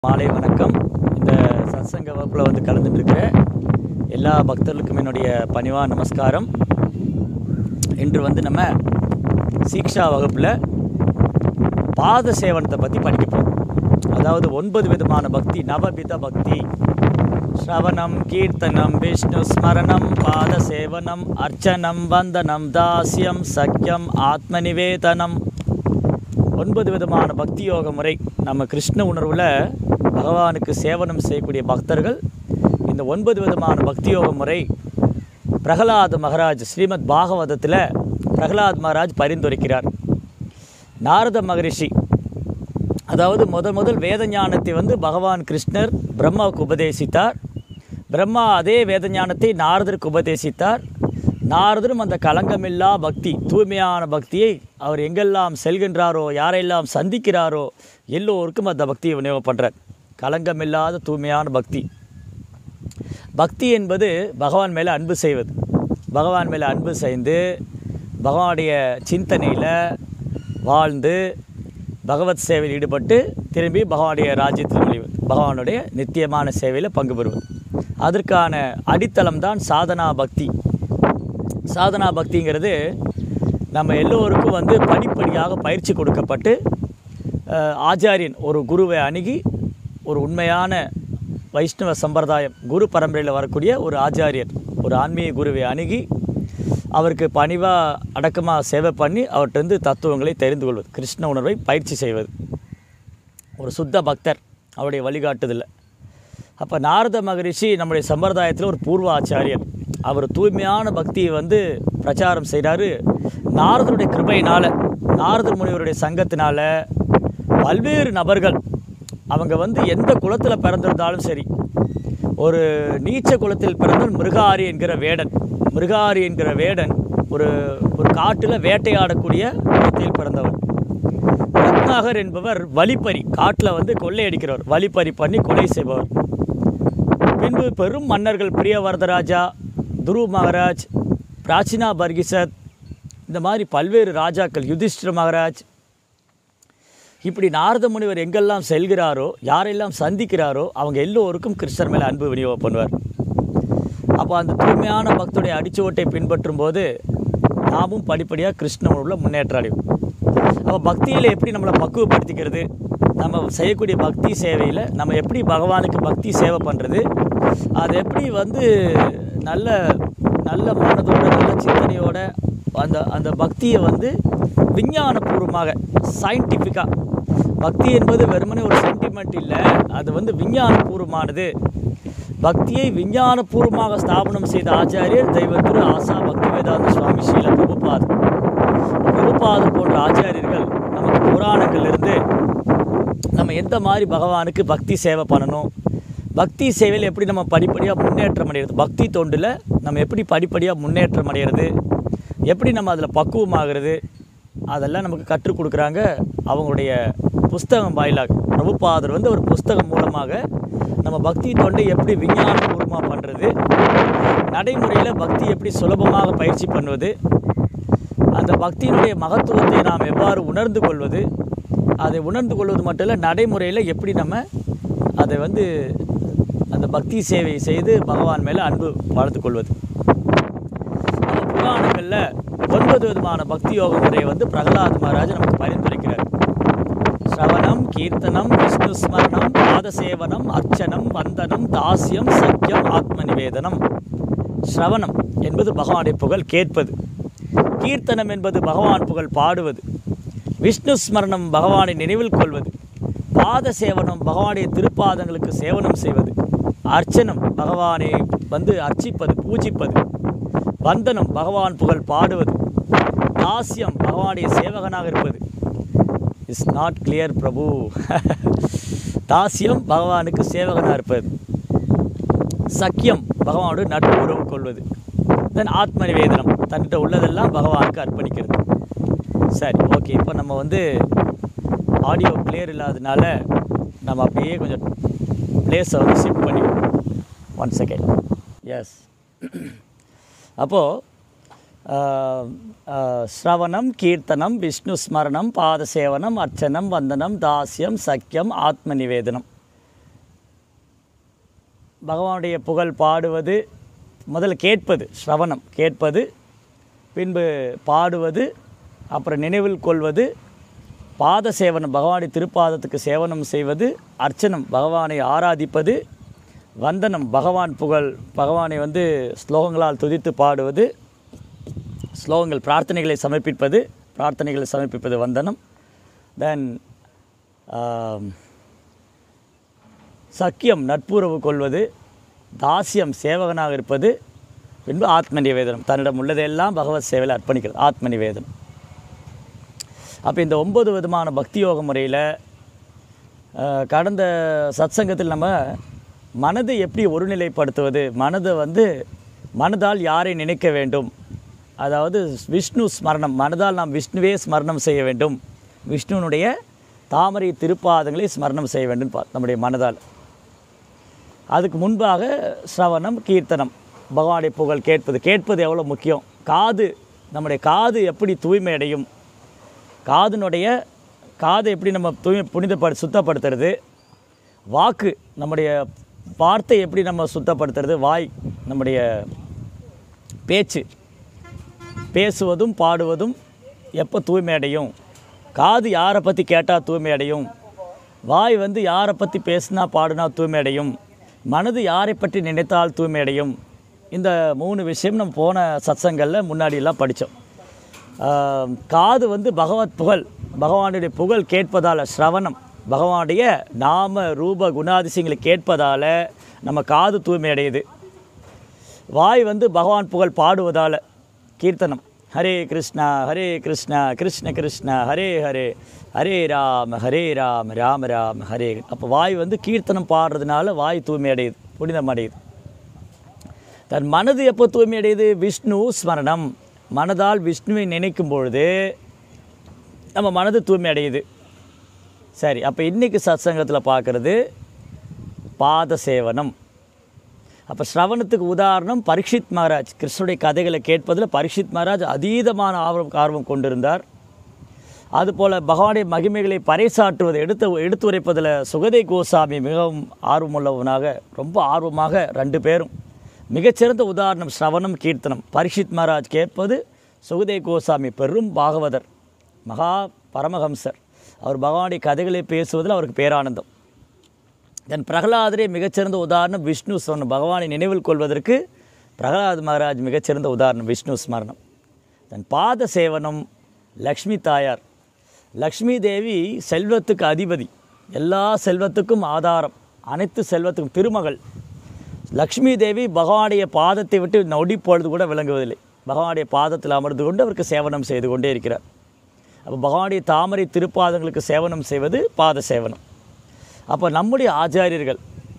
மாலை வணக்கம் இந்த சத்சங்க வகுப்பில் வந்து கலந்துட்டு இருக்கிற எல்லா பக்தர்களுக்கும் என்னுடைய பணிவா நமஸ்காரம் இன்று வந்து நம்ம சீக்ஷா வகுப்பில் பாத சேவனத்தை பற்றி படிக்கப்போம் அதாவது ஒன்பது விதமான பக்தி நவவித பக்தி ஸ்ரவணம் கீர்த்தனம் விஷ்ணு ஸ்மரணம் பாத சேவனம் அர்ச்சனம் வந்தனம் தாஸ்யம் சக்கியம் ஆத்ம நிவேதனம் ஒன்பது விதமான பக்தி யோக முறை நம்ம கிருஷ்ண உணர்வில் பகவானுக்கு சேவனம் செய்யக்கூடிய பக்தர்கள் இந்த ஒன்பது விதமான பக்தி யோக முறை பிரகலாத் மகராஜ் ஸ்ரீமத் பாகவதத்தில் பிரகலாத் மகாராஜ் பரிந்துரைக்கிறார் நாரத மகரிஷி அதாவது முதல் முதல் வேத ஞானத்தை வந்து பகவான் கிருஷ்ணர் பிரம்மாவுக்கு உபதேசித்தார் பிரம்மா அதே வேத ஞானத்தை நாரதருக்கு உபதேசித்தார் நாரதரும் அந்த கலங்கமில்லா பக்தி தூய்மையான பக்தியை அவர் எங்கெல்லாம் செல்கின்றாரோ யாரெல்லாம் சந்திக்கிறாரோ எல்லோருக்கும் அந்த பக்தியை விநியோகம் பண்ணுறார் கலங்கமில்லாத தூய்மையான பக்தி பக்தி என்பது பகவான் மேலே அன்பு செய்வது பகவான் மேலே அன்பு செய்து பகவானுடைய சிந்தனையில் வாழ்ந்து பகவத் சேவையில் ஈடுபட்டு திரும்பி பகவானுடைய ராஜ்யத்தில் நுழைவது பகவானுடைய நித்தியமான சேவையில் பங்கு பெறுவது அதற்கான அடித்தளம் தான் சாதனா பக்தி சாதனா பக்திங்கிறது நம்ம எல்லோருக்கும் வந்து படிப்படியாக பயிற்சி கொடுக்கப்பட்டு அஹ், ஆச்சாரியன் ஒரு குருவை அணுகி ஒரு உண்மையான வைஷ்ணவ சம்பிரதாயம் குரு பரம்பரையில் வரக்கூடிய ஒரு ஆச்சாரியர் ஒரு ஆன்மீக குருவை அணுகி அவருக்கு பணிவாக அடக்கமாக சேவை பண்ணி அவர்கிட்டருந்து தத்துவங்களை தெரிந்து கொள்வது கிருஷ்ண உணர்வை பயிற்சி செய்வது ஒரு சுத்த பக்தர் அவருடைய வழிகாட்டுதலில் அப்போ நாரத மகரிஷி நம்முடைய சம்பிரதாயத்தில் ஒரு பூர்வ ஆச்சாரியர் அவர் தூய்மையான பக்தியை வந்து பிரச்சாரம் செய்கிறாரு நாரதருடைய கிருபையினால் நாரத முனிவருடைய சங்கத்தினால பல்வேறு நபர்கள் அவங்க வந்து எந்த குலத்தில் பிறந்திருந்தாலும் சரி ஒரு நீச்ச குலத்தில் பிறந்த மிருகாரி என்கிற வேடன் மிருகாரி என்கிற வேடன் ஒரு ஒரு காட்டில் வேட்டையாடக்கூடிய குலத்தில் பிறந்தவர் ரத்னாகர் என்பவர் வழிப்பறி காட்டில் வந்து கொள்ளையடிக்கிறவர் வழிப்பறி பண்ணி கொலை செய்பவர் பின்பு பெரும் மன்னர்கள் பிரியவரதராஜா துருவ மகாராஜ் பிராச்சினா பர்கிசத் இந்த மாதிரி பல்வேறு ராஜாக்கள் யுதிஷ்டிர மகாராஜ் இப்படி நாரத முனிவர் எங்கெல்லாம் செல்கிறாரோ யாரெல்லாம் சந்திக்கிறாரோ அவங்க எல்லோருக்கும் கிருஷ்ணர் மேலே அன்பு விநியோகம் பண்ணுவார் அப்போ அந்த தூய்மையான பக்தருடைய அடிச்சுவட்டை பின்பற்றும் போது நாமும் படிப்படியாக கிருஷ்ண உணர்வுல முன்னேற்றம் அடைவோம் அப்போ பக்தியில் எப்படி நம்மளை பக்குவப்படுத்திக்கிறது நம்ம செய்யக்கூடிய பக்தி சேவையில் நம்ம எப்படி பகவானுக்கு பக்தி சேவை பண்ணுறது அது எப்படி வந்து நல்ல நல்ல மனதோட நல்ல சிந்தனையோட அந்த அந்த பக்தியை வந்து விஞ்ஞானபூர்வமாக சயின்டிஃபிக்காக பக்தி என்பது வெறுமனே ஒரு சென்டிமெண்ட் இல்லை அது வந்து விஞ்ஞானபூர்வமானது பக்தியை விஞ்ஞானபூர்வமாக ஸ்தாபனம் செய்த ஆச்சாரியர் தெய்வ திரு ஆசா பக்தி வேதாந்த சுவாமி ஸ்ரீல பிரபுபாத் பிரபுபாதம் போன்ற ஆச்சாரியர்கள் நமக்கு புராணங்கள்லேருந்து நம்ம எந்த மாதிரி பகவானுக்கு பக்தி சேவை பண்ணணும் பக்தி சேவையில் எப்படி நம்ம படிப்படியாக முன்னேற்றம் அடைகிறது பக்தி தொண்டில் நம்ம எப்படி படிப்படியாக முன்னேற்றம் அடைகிறது எப்படி நம்ம அதில் பக்குவமாகிறது அதெல்லாம் நமக்கு கற்றுக் கொடுக்குறாங்க அவங்களுடைய புஸ்தகம் வாயிலாக பிரபுபாதர் வந்து ஒரு புஸ்தகம் மூலமாக நம்ம பக்தி தொண்டை எப்படி விஞ்ஞானபூர்வமாக பண்ணுறது நடைமுறையில் பக்தி எப்படி சுலபமாக பயிற்சி பண்ணுவது அந்த பக்தியினுடைய மகத்துவத்தை நாம் எவ்வாறு உணர்ந்து கொள்வது அதை உணர்ந்து கொள்வது மட்டும் இல்லை நடைமுறையில் எப்படி நம்ம அதை வந்து அந்த பக்தி சேவை செய்து பகவான் மேலே அன்பு வளர்த்துக் கொள்வது நம்ம புராணங்களில் ஒன்பது விதமான பக்தி யோக முறையை வந்து பிரகலாத் மகாராஜ் நமக்கு பரிந்துரைக்கிறார் ஸ்ரவணம் கீர்த்தனம் விஷ்ணு ஸ்மரணம் பாதசேவனம் அர்ச்சனம் வந்தனம் தாஸ்யம் சக்கியம் ஆத்ம நிவேதனம் ஸ்ரவணம் என்பது பகவானுடைய புகழ் கேட்பது கீர்த்தனம் என்பது பகவான் புகழ் பாடுவது விஷ்ணு ஸ்மரணம் பகவானை நினைவில் கொள்வது பாத சேவனம் பகவானுடைய திருப்பாதங்களுக்கு சேவனம் செய்வது அர்ச்சனம் பகவானை வந்து அர்ச்சிப்பது பூஜிப்பது வந்தனம் பகவான் புகழ் பாடுவது தாஸ்யம் பகவானுடைய சேவகனாக இருப்பது இஸ் நாட் கிளியர் பிரபு தாஸ்யம் பகவானுக்கு சேவகனாக இருப்பது சக்கியம் பகவானோடு நட்பு உறவு கொள்வது தென் ஆத்ம நிவேதனம் தன்கிட்ட உள்ளதெல்லாம் பகவானுக்கு அர்ப்பணிக்கிறது சரி ஓகே இப்போ நம்ம வந்து ஆடியோ கிளியர் இல்லாததுனால நம்ம அப்படியே கொஞ்சம் பிளேஸை வந்து ஷிஃப்ட் பண்ணி ஒன் செகண்ட் எஸ் அப்போது ஸ்ரவணம் கீர்த்தனம் விஷ்ணு ஸ்மரணம் பாதசேவனம் அர்ச்சனம் வந்தனம் தாஸ்யம் சக்கியம் ஆத்ம நிவேதனம் பகவானுடைய புகழ் பாடுவது முதல்ல கேட்பது ஸ்ரவணம் கேட்பது பின்பு பாடுவது அப்புறம் நினைவில் கொள்வது பாத சேவனம் பகவானுடைய திருப்பாதத்துக்கு சேவனம் செய்வது அர்ச்சனம் பகவானை ஆராதிப்பது வந்தனம் பகவான் புகழ் பகவானை வந்து ஸ்லோகங்களால் துதித்து பாடுவது ஸ்லோகங்கள் பிரார்த்தனைகளை சமர்ப்பிப்பது பிரார்த்தனைகளை சமர்ப்பிப்பது வந்தனம் தென் சக்கியம் நட்புறவு கொள்வது தாசியம் சேவகனாக இருப்பது பின்பு ஆத்ம நிவேதனம் தன்னிடம் உள்ளதையெல்லாம் பகவத் சேவையில் அர்ப்பணிக்கிறது ஆத்ம நிவேதனம் அப்போ இந்த ஒன்பது விதமான பக்தி யோக முறையில் அஹ், கடந்த சத்சங்கத்தில் நம்ம மனதை எப்படி ஒருநிலைப்படுத்துவது மனதை வந்து மனதால் யாரை நினைக்க வேண்டும் அதாவது விஷ்ணு ஸ்மரணம் மனதால் நாம் விஷ்ணுவே ஸ்மரணம் செய்ய வேண்டும் விஷ்ணுனுடைய தாமரை திருப்பாதங்களை ஸ்மரணம் செய்ய வேண்டும் பா- நம்முடைய மனதால் அதுக்கு முன்பாக ஸ்ரவணம் கீர்த்தனம் பகவானுடைய புகழ் கேட்பது கேட்பது எவ்வளோ முக்கியம் காது நம்முடைய காது எப்படி தூய்மை அடையும் காதினுடைய காதை எப்படி நம்ம தூய்மை புனிதப்படு சுத்தப்படுத்துறது வாக்கு நம்முடைய வார்த்தை எப்படி நம்ம சுத்தப்படுத்துறது வாய் நம்முடைய பேச்சு பேசுவதும் பாடுவதும் எப்போ தூய்மை அடையும் காது யாரை பற்றி கேட்டால் தூய்மை அடையும் வாய் வந்து யாரை பற்றி பேசினா பாடுனா தூய்மை அடையும் மனது யாரை பற்றி நினைத்தால் தூய்மை அடையும் இந்த மூணு விஷயம் நம்ம போன சத்சங்களில் முன்னாடியெல்லாம் படித்தோம் காது வந்து பகவத் புகழ் பகவானுடைய புகழ் கேட்பதால் ஸ்ரவணம் பகவானுடைய நாம ரூப குணாதிசயங்களை கேட்பதால் நம்ம காது தூய்மை அடையுது வாய் வந்து பகவான் புகழ் பாடுவதால் கீர்த்தனம் ஹரே கிருஷ்ணா ஹரே கிருஷ்ணா கிருஷ்ண கிருஷ்ணா ஹரே ஹரே ஹரே ராம ஹரே ராம ராம ராம ஹரே அப்போ வாய் வந்து கீர்த்தனம் பாடுறதுனால வாய் தூய்மை அடையுது புனிதம் அடையுது தன் மனது எப்போ தூய்மை அடையுது விஷ்ணு ஸ்மரணம் மனதால் விஷ்ணுவை நினைக்கும் பொழுது நம்ம மனது தூய்மை அடையுது சரி அப்போ இன்றைக்கி சத்சங்கத்தில் பார்க்குறது பாத சேவனம் அப்போ ஸ்ரவணத்துக்கு உதாரணம் பரீட்சித் மகாராஜ் கிருஷ்ணனுடைய கதைகளை கேட்பதில் பரீட்சித் மகாராஜ் அதீதமான ஆர்வம் ஆர்வம் கொண்டிருந்தார் அதுபோல் பகவானுடைய மகிமைகளை பறைசாற்றுவது எடுத்து எடுத்துரைப்பதில் சுகதே கோசாமி மிகவும் ஆர்வமுள்ளவனாக ரொம்ப ஆர்வமாக ரெண்டு பேரும் மிகச்சிறந்த உதாரணம் ஸ்ரவணம் கீர்த்தனம் பரீட்சித் மகாராஜ் கேட்பது சுகதே கோசாமி பெரும் பாகவதர் மகா பரமஹம்சர் அவர் பகவானுடைய கதைகளை பேசுவதில் அவருக்கு பேரானந்தம் தென் பிரகலாதரே மிகச்சிறந்த உதாரணம் விஷ்ணு ஸ்மரணம் பகவானை நினைவில் கொள்வதற்கு பிரகலாத் மகாராஜ் மிகச்சிறந்த உதாரணம் விஷ்ணு ஸ்மரணம் தன் பாத சேவனம் லக்ஷ்மி தாயார் லக்ஷ்மி தேவி செல்வத்துக்கு அதிபதி எல்லா செல்வத்துக்கும் ஆதாரம் அனைத்து செல்வத்துக்கும் திருமகள் லக்ஷ்மி தேவி பகவானுடைய பாதத்தை விட்டு நொடி பொழுது கூட விளங்குவதில்லை பகவானுடைய பாதத்தில் அமர்ந்து கொண்டு அவருக்கு சேவனம் செய்து கொண்டே இருக்கிறார் அப்போ பகவானுடைய தாமரை திருப்பாதங்களுக்கு சேவனம் செய்வது பாத சேவனம் அப்போ நம்முடைய ஆச்சாரியர்கள்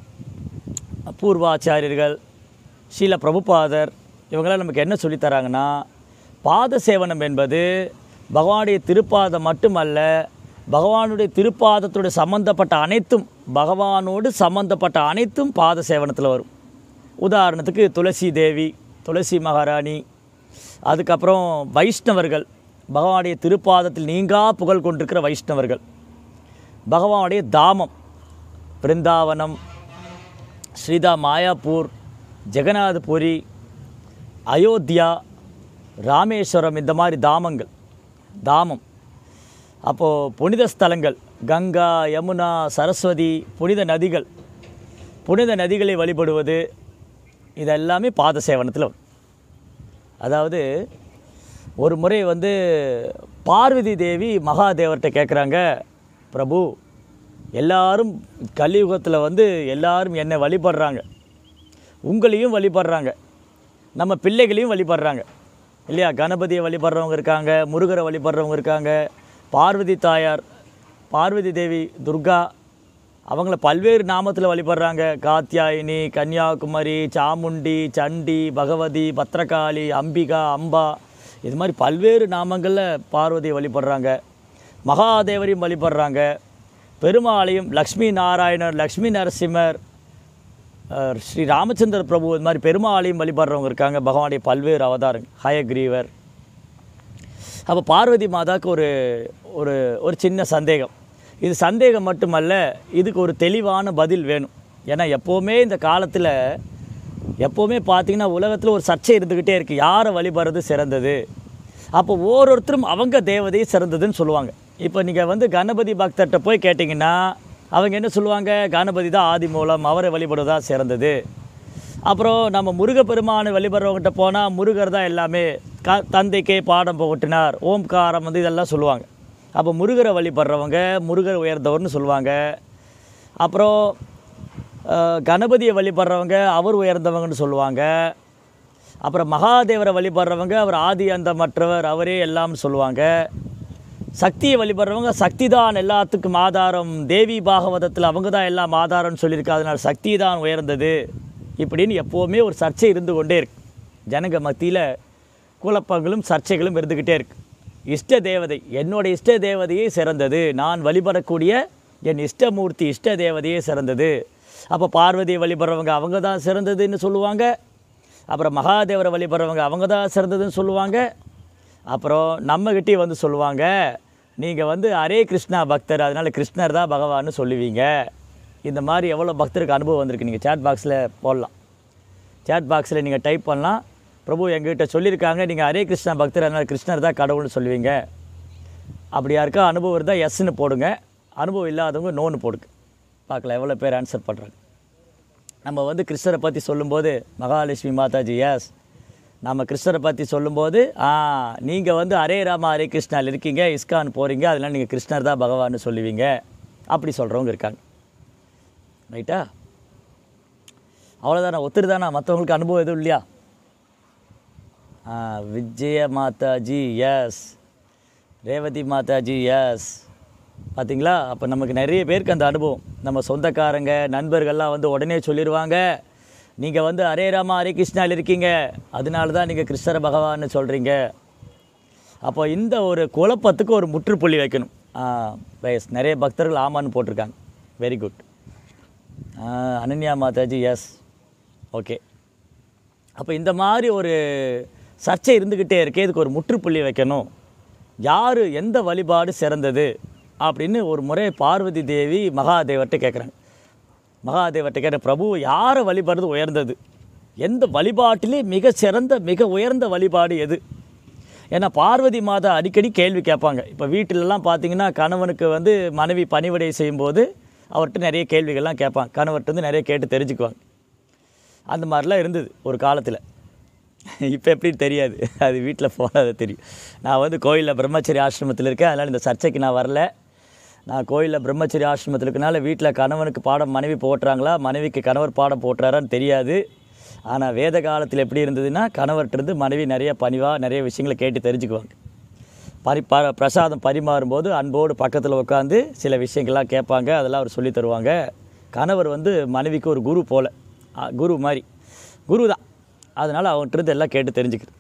பூர்வாச்சாரியர்கள் ஸ்ரீல பிரபுபாதர் இவங்களாம் நமக்கு என்ன சொல்லித் தராங்கன்னா பாத சேவனம் என்பது பகவானுடைய திருப்பாதம் மட்டுமல்ல பகவானுடைய திருப்பாதத்துடைய சம்பந்தப்பட்ட அனைத்தும் பகவானோடு சம்பந்தப்பட்ட அனைத்தும் பாத சேவனத்தில் வரும் உதாரணத்துக்கு துளசி தேவி துளசி மகாராணி அதுக்கப்புறம் வைஷ்ணவர்கள் பகவானுடைய திருப்பாதத்தில் நீங்கா புகழ் கொண்டிருக்கிற வைஷ்ணவர்கள் பகவானுடைய தாமம் பிருந்தாவனம் ஸ்ரீதா மாயாப்பூர் ஜெகநாதபுரி அயோத்தியா ராமேஸ்வரம் இந்த மாதிரி தாமங்கள் தாமம் அப்போது புனித ஸ்தலங்கள் கங்கா யமுனா சரஸ்வதி புனித நதிகள் புனித நதிகளை வழிபடுவது இதெல்லாமே பாத சேவனத்தில் வரும். அதாவது ஒரு முறை வந்து பார்வதி தேவி மகாதேவர்கிட்ட கேட்குறாங்க பிரபு எல்லாரும் கலியுகத்தில் வந்து எல்லாரும் என்னை வழிபடுறாங்க உங்களையும் வழிபடுறாங்க நம்ம பிள்ளைகளையும் வழிபடுறாங்க இல்லையா கணபதியை வழிபடுறவங்க இருக்காங்க முருகரை வழிபடுறவங்க இருக்காங்க பார்வதி தாயார் பார்வதி தேவி துர்கா அவங்கள பல்வேறு நாமத்தில் வழிபடுறாங்க காத்தியாயினி கன்னியாகுமரி சாமுண்டி சண்டி பகவதி பத்ரகாளி அம்பிகா அம்பா இது மாதிரி பல்வேறு நாமங்களில் பார்வதியை வழிபடுறாங்க மகாதேவரையும் வழிபடுறாங்க பெருமாளையும் லக்ஷ்மி நாராயணர் லக்ஷ்மி நரசிம்மர் அஹ், ஸ்ரீ ராமச்சந்திர பிரபு இது மாதிரி பெருமாளையும் வழிபடுறவங்க இருக்காங்க பகவானுடைய பல்வேறு அவதாரங்கள் ஹயக்ரீவர் அப்போ பார்வதி மாதாவுக்கு ஒரு ஒரு ஒரு சின்ன சந்தேகம் இது சந்தேகம் மட்டுமல்ல இதுக்கு ஒரு தெளிவான பதில் வேணும் ஏன்னா எப்போவுமே இந்த காலத்தில் எப்போவுமே பார்த்தீங்கன்னா உலகத்தில் ஒரு சர்ச்சை இருந்துக்கிட்டே இருக்குது யாரை வழிபடுறது சிறந்தது அப்போ ஒவ்வொருத்தரும் அவங்க தேவதையை சிறந்ததுன்னு சொல்லுவாங்க இப்போ நீங்கள் வந்து கணபதி பக்தர்கிட்ட போய் கேட்டிங்கன்னா அவங்க என்ன சொல்லுவாங்க கணபதி தான் ஆதி மூலம் அவரை வழிபடுவதா சிறந்தது அப்புறம் நம்ம முருகப்பெருமானை வழிபடுறவங்ககிட்ட போனால் முருகர் தான் எல்லாமே க தந்தைக்கே பாடம் புகட்டினார் ஓம்காரம் வந்து இதெல்லாம் சொல்லுவாங்க அப்போ முருகரை வழிபடுறவங்க முருகர் உயர்ந்தவர்னு சொல்லுவாங்க அப்புறம் அஹ், கணபதியை வழிபடுறவங்க அவர் உயர்ந்தவங்கன்னு சொல்லுவாங்க அப்புறம் மகாதேவரை வழிபடுறவங்க அவர் ஆதி அந்த மற்றவர் அவரே எல்லாம்னு சொல்லுவாங்க சக்தியை வழிபடுறவங்க சக்தி தான் எல்லாத்துக்கும் ஆதாரம் தேவி பாகவதத்தில் அவங்க தான் எல்லாம் ஆதாரம்னு சொல்லியிருக்கு அதனால் சக்தி தான் உயர்ந்தது இப்படின்னு எப்போவுமே ஒரு சர்ச்சை இருந்து கொண்டே இருக்கு ஜனங்க மத்தியில் குழப்பங்களும் சர்ச்சைகளும் இருந்துக்கிட்டே இருக்கு இஷ்ட தேவதை என்னோட இஷ்ட தேவதையே சிறந்தது நான் வழிபடக்கூடிய என் இஷ்டமூர்த்தி இஷ்ட தேவதையே சிறந்தது அப்போ பார்வதியை வழிபடுறவங்க அவங்க தான் சிறந்ததுன்னு சொல்லுவாங்க அப்புறம் மகாதேவரை வழிபடுறவங்க அவங்க தான் சிறந்ததுன்னு சொல்லுவாங்க அப்புறம் நம்மகிட்டே வந்து சொல்லுவாங்க நீங்கள் வந்து ஹரே கிருஷ்ணா பக்தர் அதனால் கிருஷ்ணர் தான் பகவான்னு சொல்லுவீங்க இந்த மாதிரி எவ்வளோ பக்தருக்கு அனுபவம் வந்திருக்கு நீங்கள் சேட் பாக்ஸில் போடலாம் சேட் பாக்ஸில் நீங்கள் டைப் பண்ணலாம் பிரபு எங்ககிட்ட சொல்லியிருக்காங்க நீங்கள் ஹரே கிருஷ்ணா பக்தர் அதனால் கிருஷ்ணர் தான் கடவுள்னு சொல்லுவீங்க அப்படி யாருக்கா அனுபவம் இருந்தால் எஸ்ன்னு போடுங்க அனுபவம் இல்லாதவங்க நோன்னு போடுங்க பார்க்கலாம் எவ்வளோ பேர் ஆன்சர் பண்ணுறாங்க நம்ம வந்து கிருஷ்ணரை பற்றி சொல்லும்போது மகாலட்சுமி மாதாஜி எஸ் நம்ம கிருஷ்ணரை பற்றி சொல்லும்போது ஆ நீங்கள் வந்து ஹரே ராமா ஹரே கிருஷ்ணாவில் இருக்கீங்க இஸ்கான் போகிறீங்க அதனால் நீங்கள் கிருஷ்ணர் தான் பகவான்னு சொல்லுவீங்க அப்படி சொல்கிறவங்க இருக்காங்க ரைட்டா அவ்வளோதானா ஒத்துருதானா மற்றவங்களுக்கு அனுபவம் எதுவும் இல்லையா ஆ விஜய மாதாஜி எஸ் ரேவதி மாதாஜி எஸ் பார்த்தீங்களா அப்போ நமக்கு நிறைய பேருக்கு அந்த அனுபவம் நம்ம சொந்தக்காரங்க நண்பர்கள்லாம் வந்து உடனே சொல்லிடுவாங்க நீங்கள் வந்து ஹரே ராமா ஹரே கிருஷ்ணாவில் இருக்கீங்க அதனால தான் நீங்கள் கிருஷ்ணர பகவான்னு சொல்கிறீங்க அப்போ இந்த ஒரு குழப்பத்துக்கு ஒரு முற்றுப்புள்ளி வைக்கணும் ஆ எஸ் நிறைய பக்தர்கள் ஆமான்னு போட்டிருக்காங்க very good Ananya Mataji yes okay அப்போ இந்த மாதிரி ஒரு சர்ச்சை இருந்துக்கிட்டே இருக்கே இதுக்கு ஒரு முற்றுப்புள்ளி வைக்கணும் யார் எந்த வழிபாடு சிறந்தது அப்படின்னு ஒரு முறை பார்வதி தேவி மகாதேவர்கிட்ட கேட்குறாங்க மகாதேவர்கிட்ட கேட்ட பிரபு யாரை வழிபடுறது உயர்ந்தது எந்த வழிபாட்டிலே மிக சிறந்த மிக உயர்ந்த வழிபாடு எது ஏன்னா பார்வதி மாதா அடிக்கடி கேள்வி கேட்பாங்க இப்போ வீட்டிலலாம் பார்த்தீங்கன்னா கணவனுக்கு வந்து மனைவி பணிவிடை செய்யும்போது அவர்கிட்ட நிறைய கேள்விகள்லாம் கேட்பாங்க கணவர்கிட்ட வந்து நிறைய கேட்டு தெரிஞ்சுக்குவாங்க அந்த மாதிரிலாம் இருந்தது ஒரு காலத்தில் இப்போ எப்படின்னு தெரியாது அது வீட்டில் போனால் அது தெரியும் நான் வந்து கோயிலில் பிரம்மச்சரி ஆசிரமத்தில் இருக்கேன் அதனால் இந்த சர்ச்சைக்கு நான் வரல நான் கோயிலில் பிரம்மச்சரி ஆசிரமத்தில் இருக்கனால வீட்டில் கணவனுக்கு பாடம் மனைவி போட்டுறாங்களா மனைவிக்கு கணவர் பாடம் போட்டுறாரான்னு தெரியாது ஆனால் வேத காலத்தில் எப்படி இருந்ததுன்னா கணவர்கிட்டருந்து மனைவி நிறைய பணிவாக நிறைய விஷயங்களை கேட்டு தெரிஞ்சுக்குவாங்க பரி ப பிரசாதம் பரிமாறும்போது அன்போடு பக்கத்தில் உட்காந்து சில விஷயங்கள்லாம் கேட்பாங்க அதெல்லாம் அவர் சொல்லித் தருவாங்க கணவர் வந்து மனைவிக்கு ஒரு குரு போல ஆ, குரு மாதிரி குரு தான் அதனால் அவன்கிட்ட எல்லாம் கேட்டு தெரிஞ்சுக்கிறது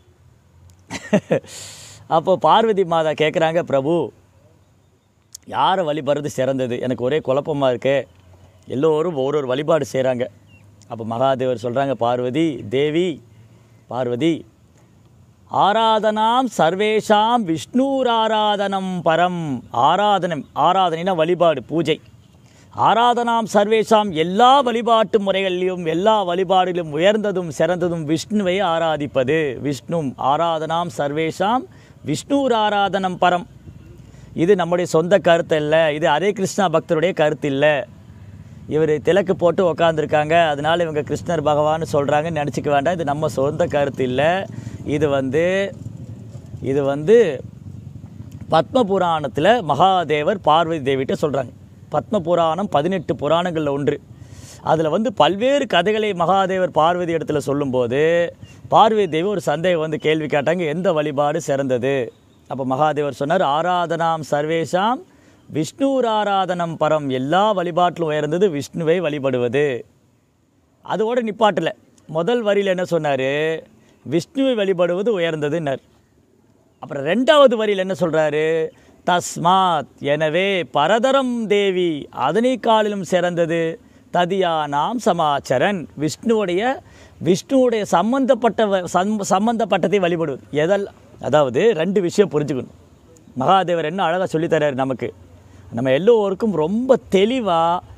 அப்போ பார்வதி மாதா கேட்குறாங்க பிரபு யாரை வழிபடுறது சிறந்தது எனக்கு ஒரே குழப்பமாக இருக்கு எல்லோரும் ஒரு ஒரு வழிபாடு செய்கிறாங்க அப்போ மகாதேவர் சொல்கிறாங்க பார்வதி தேவி பார்வதி ஆராதனாம் சர்வேஷாம் விஷ்ணூராராதனம் பரம் ஆராதனம் ஆராதனைனா வழிபாடு பூஜை ஆராதனாம் சர்வேஷாம் எல்லா வழிபாட்டு முறைகளிலும் எல்லா வழிபாடிலும் உயர்ந்ததும் சிறந்ததும் விஷ்ணுவை ஆராதிப்பது விஷ்ணு ஆராதனாம் சர்வேஷாம் விஷ்ணூர் ஆராதனம் பரம் இது நம்முடைய சொந்த கருத்து இல்லை இது ஹரே கிருஷ்ணா பக்தருடைய கருத்து இல்லை இவர் திலக்கு போட்டு உக்காந்துருக்காங்க அதனால இவங்க கிருஷ்ணர் பகவான்னு சொல்கிறாங்கன்னு நினச்சிக்க வேண்டாம் இது நம்ம சொந்த கருத்து இல்லை இது வந்து இது வந்து பத்ம புராணத்தில் மகாதேவர் பார்வதி தேவிட்ட சொல்கிறாங்க பத்ம புராணம் பதினெட்டு புராணங்களில் ஒன்று அதில் வந்து பல்வேறு கதைகளை மகாதேவர் பார்வதி இடத்துல சொல்லும்போது பார்வதி தேவி ஒரு சந்தேகம் வந்து கேள்வி கேட்டாங்க எந்த வழிபாடு சிறந்தது அப்போ மகாதேவர் சொன்னார் ஆராதனாம் சர்வேஷாம் விஷ்ணூர் ஆராதனம் பரம் எல்லா வழிபாட்டிலும் உயர்ந்தது விஷ்ணுவை வழிபடுவது அதோட நிப்பாட்டல முதல் வரியில் என்ன சொன்னார் விஷ்ணுவை வழிபடுவது உயர்ந்ததுன்னார் அப்புறம் ரெண்டாவது வரியில் என்ன சொல்கிறாரு தஸ்மாத் எனவே பரதரம் தேவி அதனை காலிலும் சிறந்தது ததியா நாம் சமாச்சரன் விஷ்ணுவுடைய விஷ்ணுவுடைய சம்பந்தப்பட்ட வ- சம்- சம்பந்தப்பட்டதை வழிபடுவது எதெல்லாம் அதாவது ரெண்டு விஷயம் புரிஞ்சுக்கணும் மகாதேவர் என்ன அழகாக சொல்லித்தராரு நமக்கு நம்ம எல்லோருக்கும் ரொம்ப தெளிவாக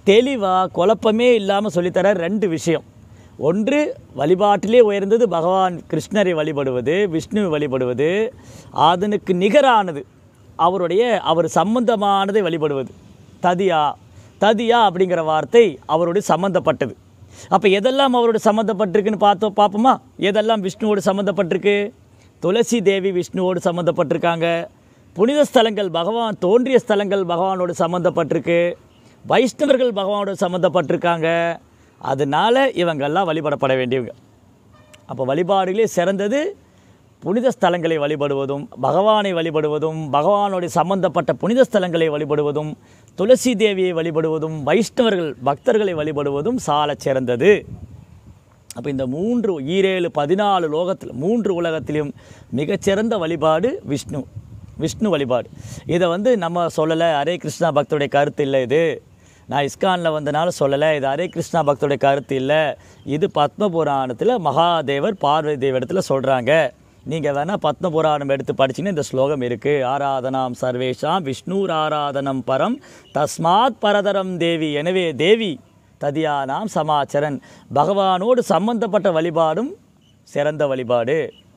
தெளிவாக குழப்பமே இல்லாமல் சொல்லித்தர ரெண்டு விஷயம் ஒன்று வழிபாட்டிலே உயர்ந்தது பகவான் கிருஷ்ணரை வழிபடுவது விஷ்ணுவை வழிபடுவது அதனுக்கு நிகரானது அவருடைய அவர் சம்பந்தமானதை வழிபடுவது ததியா ததியா அப்படிங்கிற வார்த்தை அவருடைய சம்பந்தப்பட்டது அப்போ எதெல்லாம் அவரோட சம்மந்தப்பட்டிருக்குன்னு பார்த்தோம் பார்ப்போமா எதெல்லாம் விஷ்ணுவோடு சம்மந்தப்பட்டிருக்கு துளசி தேவி விஷ்ணுவோடு சம்மந்தப்பட்டிருக்காங்க புனித ஸ்தலங்கள் பகவான் தோன்றிய ஸ்தலங்கள் பகவானோடு சம்மந்தப்பட்டிருக்கு வைஷ்ணவர்கள் பகவானோடு சம்மந்தப்பட்டிருக்காங்க அதனால இவங்கெல்லாம் வழிபடப்பட வேண்டியவங்க அப்போ வழிபாடுகளே சிறந்தது புனித ஸ்தலங்களை வழிபடுவதும் பகவானை வழிபடுவதும் பகவானுடைய சம்பந்தப்பட்ட புனித ஸ்தலங்களை வழிபடுவதும் துளசி தேவியை வழிபடுவதும் வைஷ்ணவர்கள் பக்தர்களை வழிபடுவதும் சாலச் சிறந்தது அப்போ இந்த மூன்று ஈரேழு பதினாலு லோகத்தில் மூன்று உலகத்திலும் மிகச்சிறந்த வழிபாடு விஷ்ணு விஷ்ணு வழிபாடு இதை வந்து நம்ம சொல்லலை ஹரே கிருஷ்ணா பக்தருடைய கருத்து இல்லை இது நான் இஸ்கானில் வந்தனால சொல்லலை இது ஹரே கிருஷ்ணா பக்தருடைய கருத்து இல்லை இது பத்ம புராணத்தில் மகாதேவர் பார்வதி தேவஇடத்தில் சொல்கிறாங்க நீங்கள் வேணால் பத்ம புராணம் எடுத்து படிச்சீங்கன்னா இந்த ஸ்லோகம் இருக்குது ஆராதனாம் சர்வேஷாம் விஷ்ணூர் ஆராதனம் பரம் தஸ்மாத் பரதரம் தேவி எனவே தேவி ததியானாம் சமாச்சரன் பகவானோடு சம்பந்தப்பட்ட வழிபாடும் சிறந்த வழிபாடு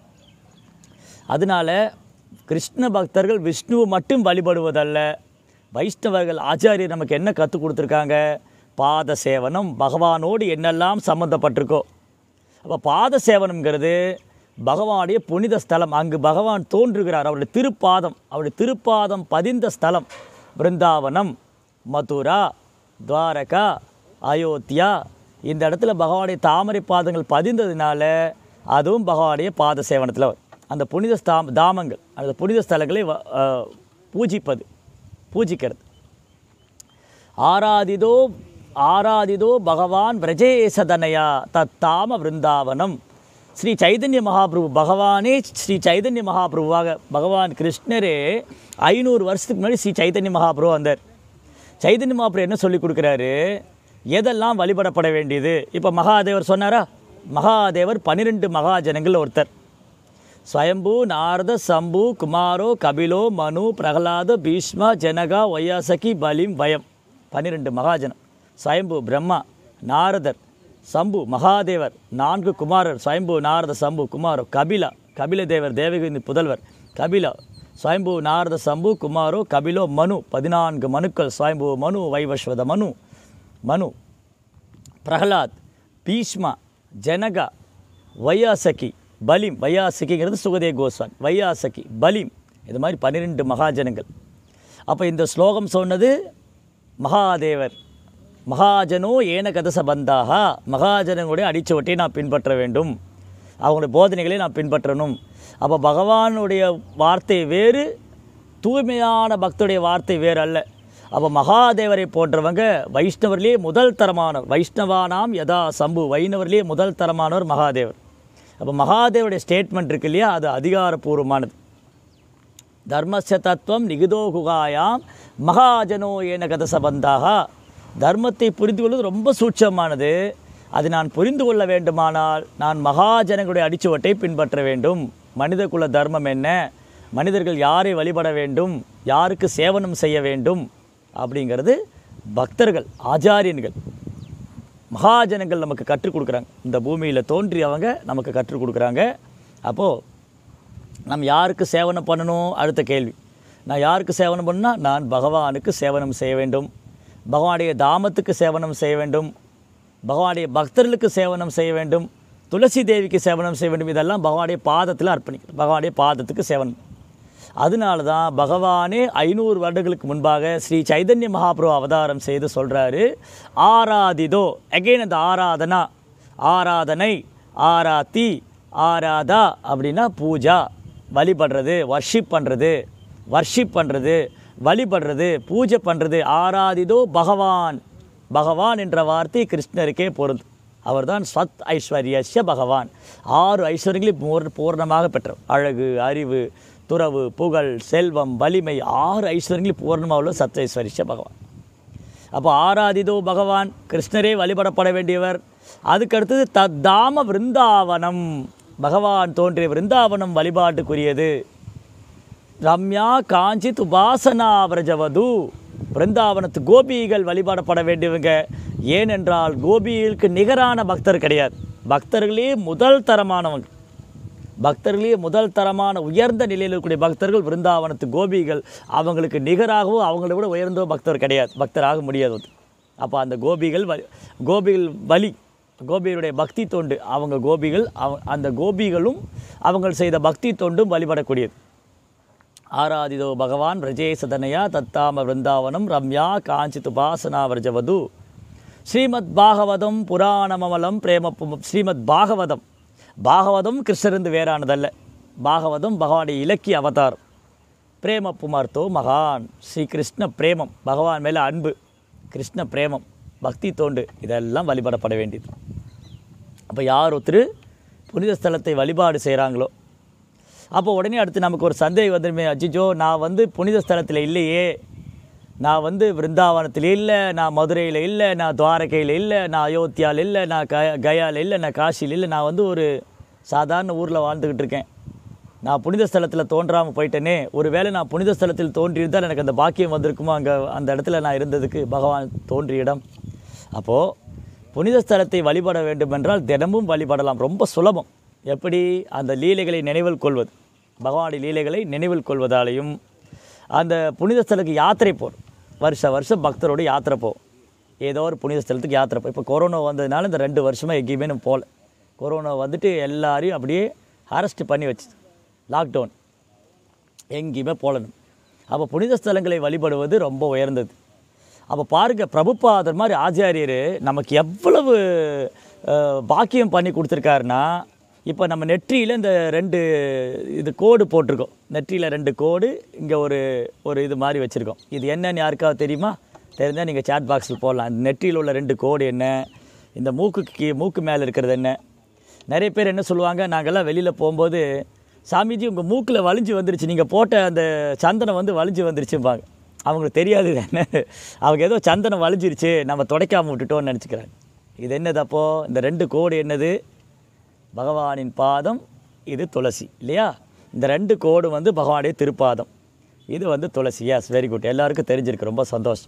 அதனால கிருஷ்ண பக்தர்கள் விஷ்ணுவை மட்டும் வழிபடுவதல்ல வைஷ்ணவர்கள் ஆச்சாரியர் நமக்கு என்ன கற்றுக் கொடுத்துருக்காங்க பாத சேவனம் பகவானோடு என்னெல்லாம் சம்மந்தப்பட்டிருக்கோ அப்போ பாத சேவனம்ங்கிறது பகவானுடைய புனித ஸ்தலம் அங்கு பகவான் தோன்றுகிறார் அவருடைய திருப்பாதம் அவருடைய திருப்பாதம் பதிந்த ஸ்தலம் பிருந்தாவனம் மதுரா துவாரகா அயோத்தியா இந்த இடத்துல பகவானுடைய தாமரை பாதங்கள் பதிந்ததுனால அதுவும் பகவானுடைய பாத சேவனத்தில் வரும் அந்த புனித ஸ்தாம் தாமங்கள் அந்த புனித ஸ்தலங்களை வ- அஹ், பூஜிப்பது பூஜிக்கிறது ஆராதிதோ ஆராதிதோ பகவான் பிரஜேசதனயா தத்தாம விருந்தாவனம் ஸ்ரீ சைதன்ய மகாபிரபு பகவானே ஸ்ரீ சைதன்ய மகாபிரபுவாக பகவான் கிருஷ்ணரே ஐநூறு வருஷத்துக்கு முன்னாடி ஸ்ரீ சைதன்ய மகாபிரபு வந்தார் சைதன்ய மகாபிரபு என்ன சொல்லி கொடுக்குறாரு எதெல்லாம் வழிபடப்பட வேண்டியது இப்போ மகாதேவர் சொன்னாரா மகாதேவர் பன்னிரெண்டு மகாஜனங்கள் ஒருத்தர் ஸ்வயம்பு நாரத சம்பு குமாரோ கபிலோ மனு பிரகலாத பீஷ்மா ஜனகா வையாசகி பலிம் வயம் பன்னிரெண்டு மகாஜனம் ஸ்வயம்பு பிரம்மா நாரதர் சம்பு மகாதேவர் நான்கு குமாரர் ஸ்வயம்பு நாரத சம்பு குமாரோ கபிலா கபில தேவர் தேவகிரி புதல்வர் கபிலா ஸ்வயம்பு நாரத சம்பு குமாரோ கபிலோ மனு பதினான்கு மனுக்கள் ஸ்வயம்பு மனு வைவஸ்வத மனு மனு பிரகலாத் பீஷ்மா ஜனகா வையாசகி பலிம் வையாசகிங்கிறது சுகதே கோஸ்வாமி வையாசகி பலிம் இது மாதிரி பன்னிரெண்டு மகாஜனங்கள் அப்போ இந்த ஸ்லோகம் சொன்னது மகாதேவர் மகாஜனோ ஏன கதச பந்தாக மகாஜனங்களுடைய அடிச்சுவட்டை நான் பின்பற்ற வேண்டும் அவங்களுடைய போதனைகளை நான் பின்பற்றணும் அப்போ பகவானுடைய வார்த்தை வேறு தூய்மையான பக்தருடைய வார்த்தை வேறு அல்ல அப்போ மகாதேவரை போன்றவங்க வைஷ்ணவர்லேயே முதல் தரமானவர் வைஷ்ணவானாம் யதா சம்பு வைணவர்லேயே முதல் தரமானவர் மகாதேவர் அப்போ மகாதேவருடைய ஸ்டேட்மெண்ட் இருக்கு இல்லையா அது அதிகாரப்பூர்வமானது தர்மஸ்ய தத்துவம் நிகிதோ குகாயாம் மகாஜனோ ஏன கத சபந்தாக தர்மத்தை புரிந்து கொள்வது ரொம்ப சூட்சமானது அது நான் புரிந்து கொள்ள வேண்டுமானால் நான் மகாஜனங்களுடைய அடிச்சுவட்டை பின்பற்ற வேண்டும் மனித குல தர்மம் என்ன மனிதர்கள் யாரை வழிபட வேண்டும் யாருக்கு சேவனம் செய்ய வேண்டும் அப்படிங்கிறது பக்தர்கள் ஆச்சாரியன்கள் மகாஜனங்கள் நமக்கு கற்றுக் கொடுக்குறாங்க இந்த பூமியில் தோன்றியவங்க நமக்கு கற்றுக் கொடுக்குறாங்க அப்போது நம்ம யாருக்கு சேவனம் பண்ணணும் அடுத்த கேள்வி நான் யாருக்கு சேவனம் பண்ணா நான் பகவானுக்கு சேவனம் செய்ய வேண்டும் பகவானுடைய தாமத்துக்கு சேவனம் செய்ய வேண்டும் பகவானுடைய பக்தர்களுக்கு சேவனம் செய்ய வேண்டும் துளசி தேவிக்கு சேவனம் செய்ய வேண்டும் இதெல்லாம் பகவானுடைய பாதத்தில் அர்ப்பணிக்கணும் பகவானுடைய பாதத்துக்கு சேவனம் அதனால தான் பகவானே ஐநூறு வருடங்களுக்கு முன்பாக ஸ்ரீ சைதன்ய மகாபிரபு அவதாரம் செய்து சொல்கிறாரு ஆராதிதோ அகைன் அந்த ஆராதனா ஆராதனை ஆராத்தி ஆராதா அப்படின்னா பூஜா வழிபடுறது வர்ஷிப் பண்ணுறது வர்ஷிப் பண்ணுறது வழிபடுறது பூஜை பண்ணுறது ஆராதிதோ பகவான் பகவான் என்ற வார்த்தை கிருஷ்ணருக்கே பொருந்தும் அவர்தான் சத் ஐஸ்வர்யஸ்ய பகவான் ஆறு ஐஸ்வர்யங்களையும் பூர் பூர்ணமாக பெற்றவர் அழகு அறிவு துறவு புகழ் செல்வம் வலிமை ஆறு ஐஸ்வர்யங்களையும் பூர்ணமாக உள்ள சத் ஐஸ்வர்ய பகவான் அப்போ ஆராதிதோ பகவான் கிருஷ்ணரே வழிபடப்பட வேண்டியவர் அதுக்கடுத்தது தத்தாம விருந்தாவனம் பகவான் தோன்றிய விருந்தாவனம் வழிபாட்டுக்குரியது ரம்யா காஞ்சித் உபாசனா விரஜவது பிருந்தாவனத்து கோபிகள் வழிபடப்பட வேண்டியவங்க ஏனென்றால் கோபிகளுக்கு நிகரான பக்தர் கிடையாது பக்தர்களே முதல் தரமானவங்க பக்தர்களே முதல் தரமான உயர்ந்த நிலையில் இருக்கக்கூடிய பக்தர்கள் விருந்தாவனத்து கோபிகள் அவங்களுக்கு நிகராகவோ அவங்கள விட உயர்ந்த பக்தர் கிடையாது பக்தராக முடியாது அது அப்போ அந்த கோபிகள் வ கோபிகள் வழி கோபிகளுடைய பக்தி தொண்டு அவங்க கோபிகள் அவ அந்த கோபிகளும் அவங்க செய்த பக்தி தொண்டும் வழிபடக்கூடியது ஆராதிதோ பகவான் பிரஜேசதனயா தத்தாம விருந்தாவனம் ரம்யா காஞ்சித் உபாசனா விரஜவது ஸ்ரீமத் பாகவதம் புராணமமலம் பிரேம பு- ஸ்ரீமத் பாகவதம் பாகவதம் கிருஷ்ணருந்து வேறானதல்ல பாகவதம் பகவானுடைய இலக்கிய அவதாரம் பிரேம புமார்த்தோ மகான் ஸ்ரீ கிருஷ்ண பிரேமம் பகவான் மேலே அன்பு கிருஷ்ண பிரேமம் பக்தி தோண்டு இதெல்லாம் வழிபடப்பட வேண்டியது அப்போ யார் ஒருத்தர் புனித ஸ்தலத்தை வழிபாடு செய்கிறாங்களோ அப்போ உடனே அடுத்து நமக்கு ஒரு சந்தேகம் வந்துடுமே அஜிஜோ நான் வந்து புனித ஸ்தலத்தில் இல்லையே நான் வந்து விருந்தாவனத்தில் இல்லை நான் மதுரையில் இல்லை நான் துவாரகையில் இல்லை நான் அயோத்தியாவில் இல்லை நான் க கயாவில் இல்லை நான் காசியில் இல்லை நான் வந்து ஒரு சாதாரண ஊரில் வாழ்ந்துக்கிட்டு இருக்கேன் நான் புனித ஸ்தலத்தில் தோன்றாமல் போயிட்டேனே ஒருவேளை நான் புனித ஸ்தலத்தில் தோன்றியிருந்தால் எனக்கு அந்த பாக்கியம் வந்திருக்குமோ அங்கே அந்த இடத்துல நான் இருந்ததுக்கு பகவான் தோன்றிய இடம் அப்போது புனித ஸ்தலத்தை வழிபட வேண்டும் என்றால் தினமும் வழிபடலாம் ரொம்ப சுலபம் எப்படி அந்த லீலைகளை நினைவில் கொள்வது பகவானுடைய லீலைகளை நினைவில் கொள்வதாலையும் அந்த புனித ஸ்தலத்துக்கு யாத்திரை போடும் வருஷ வருஷம் பக்தரோட யாத்திரை போகும் ஏதோ ஒரு புனித ஸ்தலத்துக்கு யாத்திரை போ இப்போ கொரோனா வந்ததுனால இந்த ரெண்டு வருஷமாக எங்கேயுமே நம்ம போகல கொரோனா வந்துட்டு எல்லாரையும் அப்படியே அரெஸ்ட் பண்ணி வச்சு லாக்டவுன் எங்கேயுமே போகலணும் அப்போ புனித ஸ்தலங்களை வழிபடுவது ரொம்ப உயர்ந்தது அப்போ பாருங்க பிரபுபாதர் மாதிரி ஆச்சாரியர் நமக்கு எவ்வளவு அஹ், பாக்கியம் பண்ணி கொடுத்துருக்காருன்னா இப்போ நம்ம நெற்றியில் இந்த ரெண்டு இது கோடு போட்டிருக்கோம் நெற்றியில் ரெண்டு கோடு இங்கே ஒரு ஒரு இது மாதிரி வச்சுருக்கோம் இது என்னன்னு யாருக்காவது தெரியுமா தெரிஞ்சால் நீங்கள் சாட் பாக்ஸில் போடலாம் இந்த நெற்றியில் உள்ள ரெண்டு கோடு என்ன இந்த மூக்குக்கு கீ- மூக்கு மேலே இருக்கிறது என்ன நிறைய பேர் என்ன சொல்லுவாங்க நாங்கள்லாம் வெளியில் போகும்போது சாமிஜி உங்கள் மூக்கில் வலிஞ்சு வந்துருச்சு நீங்கள் போட்ட அந்த சந்தனம் வந்து வலிஞ்சு வந்துருச்சும்பாங்க அவங்களுக்கு தெரியாது இது என்ன அவங்க ஏதோ சந்தனம் வலிஞ்சிருச்சு நம்ம துடைக்காம விட்டுட்டோம்னு நினச்சிக்கிறாங்க இது என்னது அப்போ இந்த ரெண்டு கோடு என்னது பகவானின் பாதம் இது துளசி இல்லையா இந்த ரெண்டு கோடு வந்து பகவானுடைய திருப்பாதம் இது வந்து துளசி எஸ் வெரி குட் எல்லாருக்கும் தெரிஞ்சிருக்கு ரொம்ப சந்தோஷம்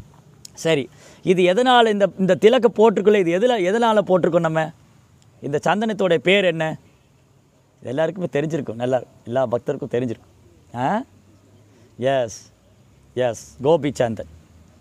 சரி இது எதனால் இந்த இந்த திலக்க போட்டிருக்கோல்ல இது எதில் எதனால் போட்டிருக்கோம் நம்ம இந்த சந்தனத்தோட பேர் என்ன இது எல்லாருக்குமே தெரிஞ்சிருக்கும் நல்லா எல்லா பக்தருக்கும் தெரிஞ்சிருக்கும் ஆ எஸ் எஸ் கோபி சந்தன்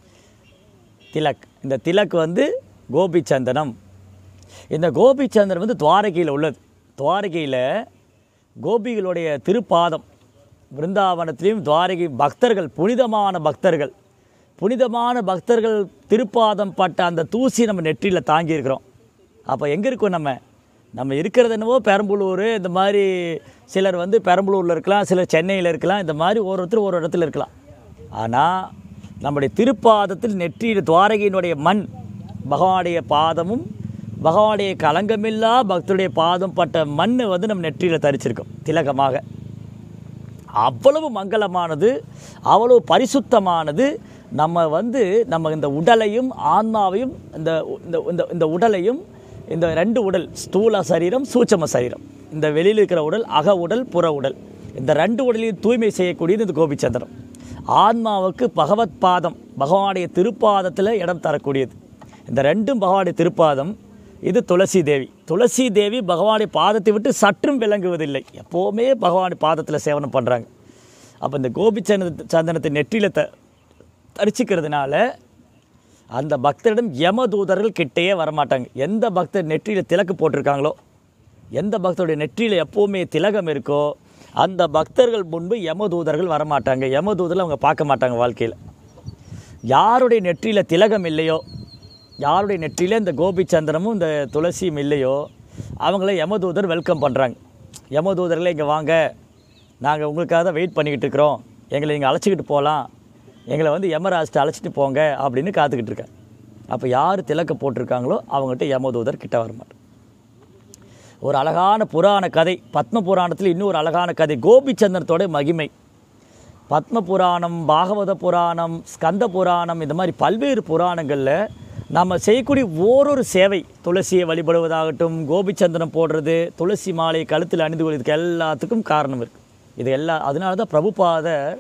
திலக் இந்த திலக் வந்து கோபி சந்தனம் இந்த கோபி சந்தனம் வந்து துவாரகையில் உள்ளது துவாரகையில் கோபிகளுடைய திருப்பாதம் பிருந்தாவனத்திலையும் துவாரகை பக்தர்கள் புனிதமான பக்தர்கள் புனிதமான பக்தர்கள் திருப்பாதம் பட்ட அந்த தூசி நம்ம நெற்றியில் தாங்கியிருக்கிறோம் அப்போ எங்கே இருக்கோம் நம்ம நம்ம இருக்கிறது என்னவோ பெரம்பலூர் இந்த மாதிரி சிலர் வந்து பெரம்பலூரில் இருக்கலாம் சிலர் சென்னையில் இருக்கலாம் இந்த மாதிரி ஒரு ஒருத்தர் ஒரு இடத்துல இருக்கலாம் ஆனால் நம்முடைய திருப்பாதத்தில் நெற்றியில் துவாரகையினுடைய மண் பகவானுடைய பாதமும் பகவானுடைய களங்கமில்லா பக்தருடைய பாதம் பட்ட மண் வந்து நம்ம நெற்றியில் தரிச்சிருக்கோம் திலகமாக அவ்வளவு மங்களமானது அவ்வளவு பரிசுத்தமானது நம்ம வந்து நம்ம இந்த உடலையும் ஆன்மாவையும் இந்த இந்த இந்த இந்த உடலையும் இந்த ரெண்டு உடல் ஸ்தூல சரீரம் சூட்சம சரீரம் இந்த வெளியில் இருக்கிற உடல் அக உடல் புற உடல் இந்த ரெண்டு உடலையும் தூய்மை செய்யக்கூடியது இந்த கோபிச்சந்திரம் ஆன்மாவுக்கு பகவத் பாதம் பகவானுடைய திருப்பாதத்தில் இடம் தரக்கூடியது இந்த ரெண்டும் பகவானுடைய திருப்பாதம் இது துளசி தேவி துளசி தேவி பகவானுடைய பாதத்தை விட்டு சற்றும் விளங்குவதில்லை எப்போவுமே பகவானுடைய பாதத்தில் சேவனம் பண்ணுறாங்க அப்போ இந்த கோபி சந்தன சந்தனத்தை நெற்றியில் த தரிச்சிக்கிறதுனால அந்த பக்தரிடம் யமதூதர்கள் கிட்டேயே வரமாட்டாங்க எந்த பக்தர் நெற்றியில் திலக்கு போட்டிருக்காங்களோ எந்த பக்தருடைய நெற்றியில் எப்போவுமே திலகம் இருக்கோ அந்த பக்தர்கள் முன்பு யமதூதர்கள் வரமாட்டாங்க யமதூதர்கள் அவங்க பார்க்க மாட்டாங்க வாழ்க்கையில் யாருடைய நெற்றியில் திலகம் இல்லையோ யாருடைய நெற்றியில் இந்த கோபி சந்திரமும் இந்த துளசியும் இல்லையோ அவங்கள யமதூதர் வெல்கம் பண்ணுறாங்க யமதூதர்களே இங்கே வாங்க நாங்கள் உங்களுக்காக தான் வெயிட் பண்ணிக்கிட்டு இருக்கிறோம் எங்களை இங்கே அழைச்சிக்கிட்டு போகலாம் எங்களை வந்து யமராஜ்ட்டு அழைச்சிட்டு போங்க அப்படின்னு காத்துக்கிட்டு இருக்கேன் அப்போ யார் திலக்க போட்டிருக்காங்களோ அவங்ககிட்ட யமதூதர் கிட்ட வர மாட்டாங்க ஒரு அழகான புராண கதை பத்ம புராணத்தில் இன்னொரு அழகான கதை கோபிச்சந்திரத்தோட மகிமை பத்ம புராணம் பாகவத புராணம் ஸ்கந்த புராணம் இந்த மாதிரி பல்வேறு புராணங்களில் நம்ம செய்யக்கூடிய ஓரொரு சேவை துளசியை வழிபடுவதாகட்டும் கோபிச்சந்திரன் போடுறது துளசி மாலை கழுத்தில் அணிந்து கொள்வதுக்கு எல்லாத்துக்கும் காரணம் இருக்குது இது எல்லா அதனால தான் பிரபுபாதர்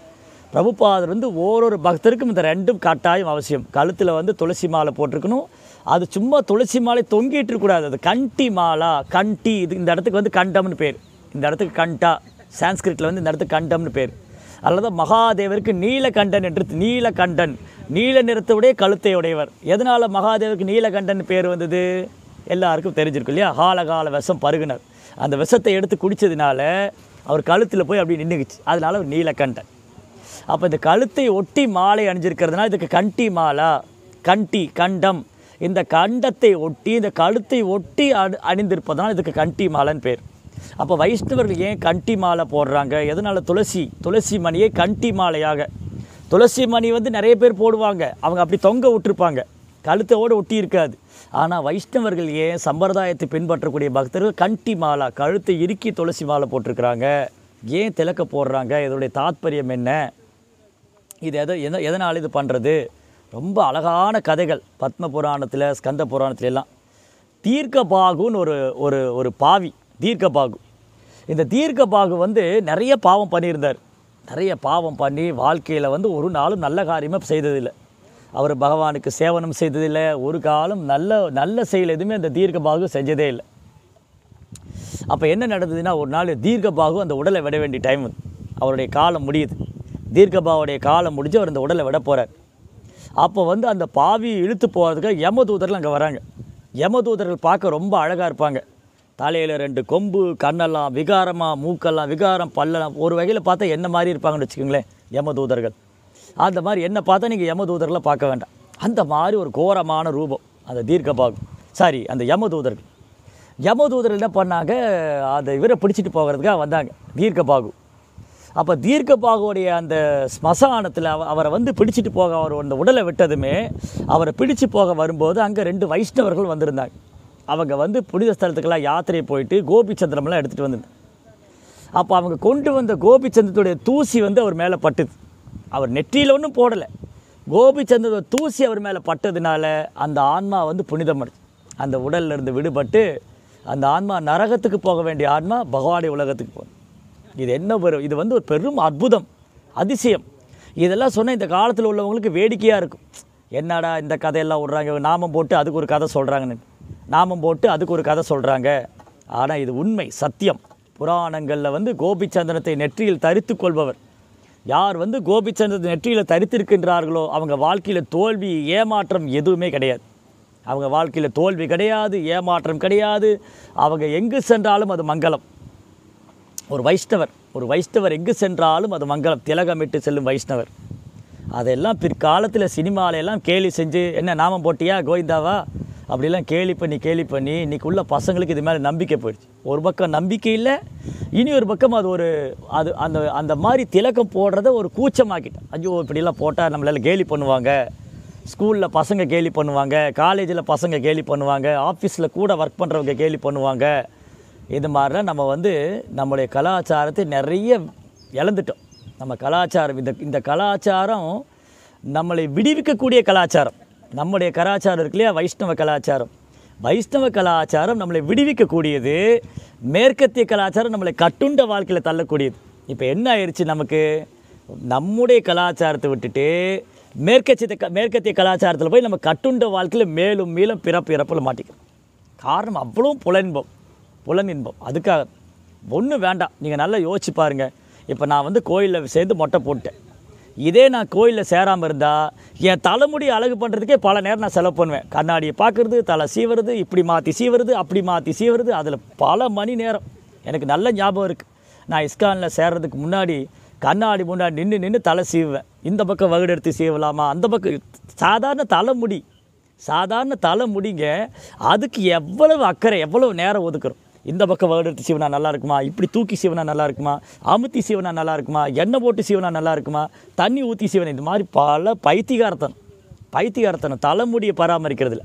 பிரபுபாதர் வந்து ஓரொரு பக்தருக்கும் இந்த ரெண்டும் கட்டாயம் அவசியம் கழுத்தில் வந்து துளசி மாலை போட்டிருக்கணும் அது சும்மா துளசி மாலை தொங்கிட்டு இருக்கக்கூடாது அது கண்டி மாலா கண்டி இது இந்த இடத்துக்கு வந்து கண்டம்னு பேர் இந்த இடத்துக்கு கண்டா சான்ஸ்கிரிட்டில் வந்து இந்த இடத்துக்கு கண்டம்னு பேர் அல்லது மகாதேவருக்கு நீலகண்டன் என்று நீலகண்டன் நீல நிறத்துடைய கழுத்தை உடையவர் எதனால் மகாதேவருக்கு நீலகண்டன் பேர் வந்தது எல்லாருக்கும் தெரிஞ்சிருக்கும் இல்லையா காலகால விஷம் பருகுனர் அந்த விஷத்தை எடுத்து குடித்ததுனால அவர் கழுத்தில் போய் அப்படி நின்றுக்குச்சு அதனால அவர் நீலகண்டன் அப்போ இந்த கழுத்தை ஒட்டி மாலை அணிஞ்சிருக்கிறதுனால இதுக்கு கண்டி மாலா கண்டி கண்டம் இந்த கண்டத்தை ஒட்டி இந்த கழுத்தை ஒட்டி அணி அணிந்திருப்பதனால் இதுக்கு கண்டி மாலைன்னு பேர் அப்போ வைஷ்ணவர்கள் ஏன் கண்டி மாலை போடுறாங்க எதனால் துளசி துளசி மணியை கண்டி மாலையாக துளசி மணி வந்து நிறைய பேர் போடுவாங்க அவங்க அப்படி தொங்க விட்டுருப்பாங்க கழுத்தோடு ஒட்டி இருக்காது ஆனால் வைஷ்ணவர்கள் ஏன் சம்பிரதாயத்தை பின்பற்றக்கூடிய பக்தர்கள் கண்டி மாலா கழுத்தை இறுக்கி துளசி மாலை போட்டிருக்கிறாங்க ஏன் திலக்க போடுறாங்க இதோடைய தாத்பரியம் என்ன இது எதை எத எதனால் இது பண்ணுறது ரொம்ப அழகான கதைகள் பத்ம புராணத்தில் ஸ்கந்த புராணத்துல எல்லாம் தீர்க்கபாகுன்னு ஒரு ஒரு ஒரு பாவி தீர்க்கபாகு இந்த தீர்க்கபாகு வந்து நிறைய பாவம் பண்ணியிருந்தார் நிறைய பாவம் பண்ணி வாழ்க்கையில் வந்து ஒரு நாளும் நல்ல காரியமாக செய்ததில்லை அவர் பகவானுக்கு சேவனம் செய்ததில்லை ஒரு காலம் நல்ல நல்ல செயல் எதுவுமே அந்த தீர்க்கபாகு செஞ்சதே இல்லை அப்போ என்ன நடந்ததுன்னா ஒரு நாள் தீர்க்கபாகு அந்த உடலை விட வேண்டிய டைம் வந்து அவருடைய காலம் முடியுது தீர்க்கபாவுடைய காலம் முடிஞ்சு அவர் அந்த உடலை விட போகிறார் அப்போ வந்து அந்த பாவி இழுத்து போகிறதுக்காக யமதூதர்கள் அங்கே வராங்க யமதூதர்கள் பார்க்க ரொம்ப அழகாக இருப்பாங்க தலையில் ரெண்டு கொம்பு கண்ணெல்லாம் விகாரமாக மூக்கெல்லாம் விகாரம் பல்லெல்லாம் ஒரு வகையில் பார்த்தா என்ன மாதிரி இருப்பாங்கன்னு வச்சுக்கோங்களேன் யமதூதர்கள் அந்த மாதிரி என்ன பார்த்தா நீங்கள் யமதூதர்களை பார்க்க வேண்டாம் அந்த மாதிரி ஒரு கோரமான ரூபம் அந்த தீர்க்கபாகு சாரி அந்த யமதூதர்கள் யமதூதர்கள் என்ன பண்ணாங்க அந்த இவரை பிடிச்சிட்டு போகிறதுக்காக வந்தாங்க தீர்க்கபாகு அப்போ தீர்க்கபாகுடைய அந்த ஸ்மசானத்தில் அவ அவரை வந்து பிடிச்சிட்டு போக அவர் அந்த உடலை விட்டதுமே அவரை பிடிச்சு போக வரும்போது அங்கே ரெண்டு வைஷ்ணவர்கள் வந்திருந்தாங்க அவங்க வந்து புனித ஸ்தலத்துக்கெல்லாம் யாத்திரை போயிட்டு கோபிச்சந்திரமெல்லாம் எடுத்துகிட்டு வந்திருந்தாங்க அப்போ அவங்க கொண்டு வந்த கோபிச்சந்திரத்துடைய தூசி வந்து அவர் மேலே பட்டுது அவர் நெற்றியில் ஒன்றும் போடலை கோபிச்சந்திரோட தூசி அவர் மேலே பட்டதுனால அந்த ஆன்மா வந்து புனிதமடைச்சு அந்த உடல்ல இருந்து விடுபட்டு அந்த ஆன்மா நரகத்துக்கு போக வேண்டிய ஆன்மா பகவானுடைய உலகத்துக்கு போகும் இது என்ன ஒரு இது வந்து ஒரு பெரும் அற்புதம் அதிசயம் இதெல்லாம் சொன்னால் இந்த காலத்தில் உள்ளவங்களுக்கு வேடிக்கையாக இருக்கும் என்னடா இந்த கதையெல்லாம் விட்றாங்க நாமம் போட்டு அதுக்கு ஒரு கதை சொல்கிறாங்கன்னு நாமம் போட்டு அதுக்கு ஒரு கதை சொல்கிறாங்க ஆனால் இது உண்மை சத்தியம் புராணங்களில் வந்து கோபிச்சந்திரத்தை நெற்றியில் தரித்து கொள்பவர் யார் வந்து கோபிச்சந்திரத்தை நெற்றியில் தரித்திருக்கின்றார்களோ அவங்க வாழ்க்கையில் தோல்வி ஏமாற்றம் எதுவுமே கிடையாது அவங்க வாழ்க்கையில் தோல்வி கிடையாது ஏமாற்றம் கிடையாது அவங்க எங்கு சென்றாலும் அது மங்களம் ஒரு வைஷ்ணவர் ஒரு வைஷ்ணவர் எங்கு சென்றாலும் அது மங்களம் திலகமிட்டு செல்லும் வைஷ்ணவர் அதெல்லாம் பிற்காலத்தில் சினிமால எல்லாம் கேலி செஞ்சு என்ன நாமம் போட்டியா கோவிந்தாவா அப்படிலாம் கேலி பண்ணி கேலி பண்ணி இன்னைக்கு உள்ள பசங்களுக்கு இது மேலே நம்பிக்கை போயிடுச்சு ஒரு பக்கம் நம்பிக்கை இல்லை இனி ஒரு பக்கம் அது ஒரு அது அந்த அந்த மாதிரி திலக்கம் போடுறத ஒரு கூச்சமாக்கிட்டேன் ஐயோ இப்படிலாம் போட்டால் நம்மளால கேலி பண்ணுவாங்க ஸ்கூலில் பசங்க கேலி பண்ணுவாங்க காலேஜில் பசங்க கேலி பண்ணுவாங்க ஆஃபீஸில் கூட ஒர்க் பண்ணுறவங்க கேலி பண்ணுவாங்க இது மாதிரிலாம் நம்ம வந்து நம்முடைய கலாச்சாரத்தை நிறைய இழந்துட்டோம் நம்ம கலாச்சாரம் இந்த இந்த கலாச்சாரம் நம்மளை விடுவிக்கக்கூடிய கலாச்சாரம் நம்முடைய கலாச்சாரம் இருக்கு இல்லையா வைஷ்ணவ கலாச்சாரம் வைஷ்ணவ கலாச்சாரம் நம்மளை விடுவிக்கக்கூடியது மேற்கத்திய கலாச்சாரம் நம்மளை கட்டுண்ட வாழ்க்கையில் தள்ளக்கூடியது இப்போ என்ன ஆயிடுச்சு நமக்கு நம்முடைய கலாச்சாரத்தை விட்டுட்டு மேற்கத்திய க- மேற்கத்திய கலாச்சாரத்தில் போய் நம்ம கட்டுண்ட வாழ்க்கையில் மேலும் மேலும் பிறப்பு இறப்பில் மாட்டிக்கிறோம் காரணம் அவ்வளோ புலன்பம் புலன் இன்பம் அதுக்காக ஒன்றும் வேண்டாம் நீங்கள் நல்லா யோசிச்சு பாருங்கள் இப்போ நான் வந்து கோயிலில் சேர்ந்து மொட்டை போட்டேன் இதே நான் கோயிலில் சேராமல் இருந்தால் என் தலைமுடி அழகு பண்ணுறதுக்கே பல நேரம் நான் செலவு பண்ணுவேன் கண்ணாடியை பார்க்குறது தலை சீவுறது இப்படி மாற்றி சீவுறது அப்படி மாற்றி சீவுறது அதில் பல மணி நேரம் எனக்கு நல்ல ஞாபகம் இருக்குது நான் இஸ்கானில் சேர்றதுக்கு முன்னாடி கண்ணாடி முன்னாடி நின்று நின்று தலை சீவுவேன் இந்த பக்கம் வகுடு எடுத்து சீவலாமா அந்த பக்கம் சாதாரண தலைமுடி சாதாரண தலை முடிங்க அதுக்கு எவ்வளவு அக்கறை எவ்வளவு நேரம் ஒதுக்குறோம் இந்த பக்கம் வகுடு எடுத்து சீவனா நல்லா இருக்குமா இப்படி தூக்கி சீவனா நல்லா இருக்குமா அமுத்தி சீவனா நல்லா இருக்குமா எண்ணெய் போட்டு சீவனா நல்லா இருக்குமா தண்ணி ஊற்றி சீவனா இந்த மாதிரி பல பைத்தியகாரத்தனம் பைத்தியகாரத்தனம் தலைமுடியை பராமரிக்கிறதுல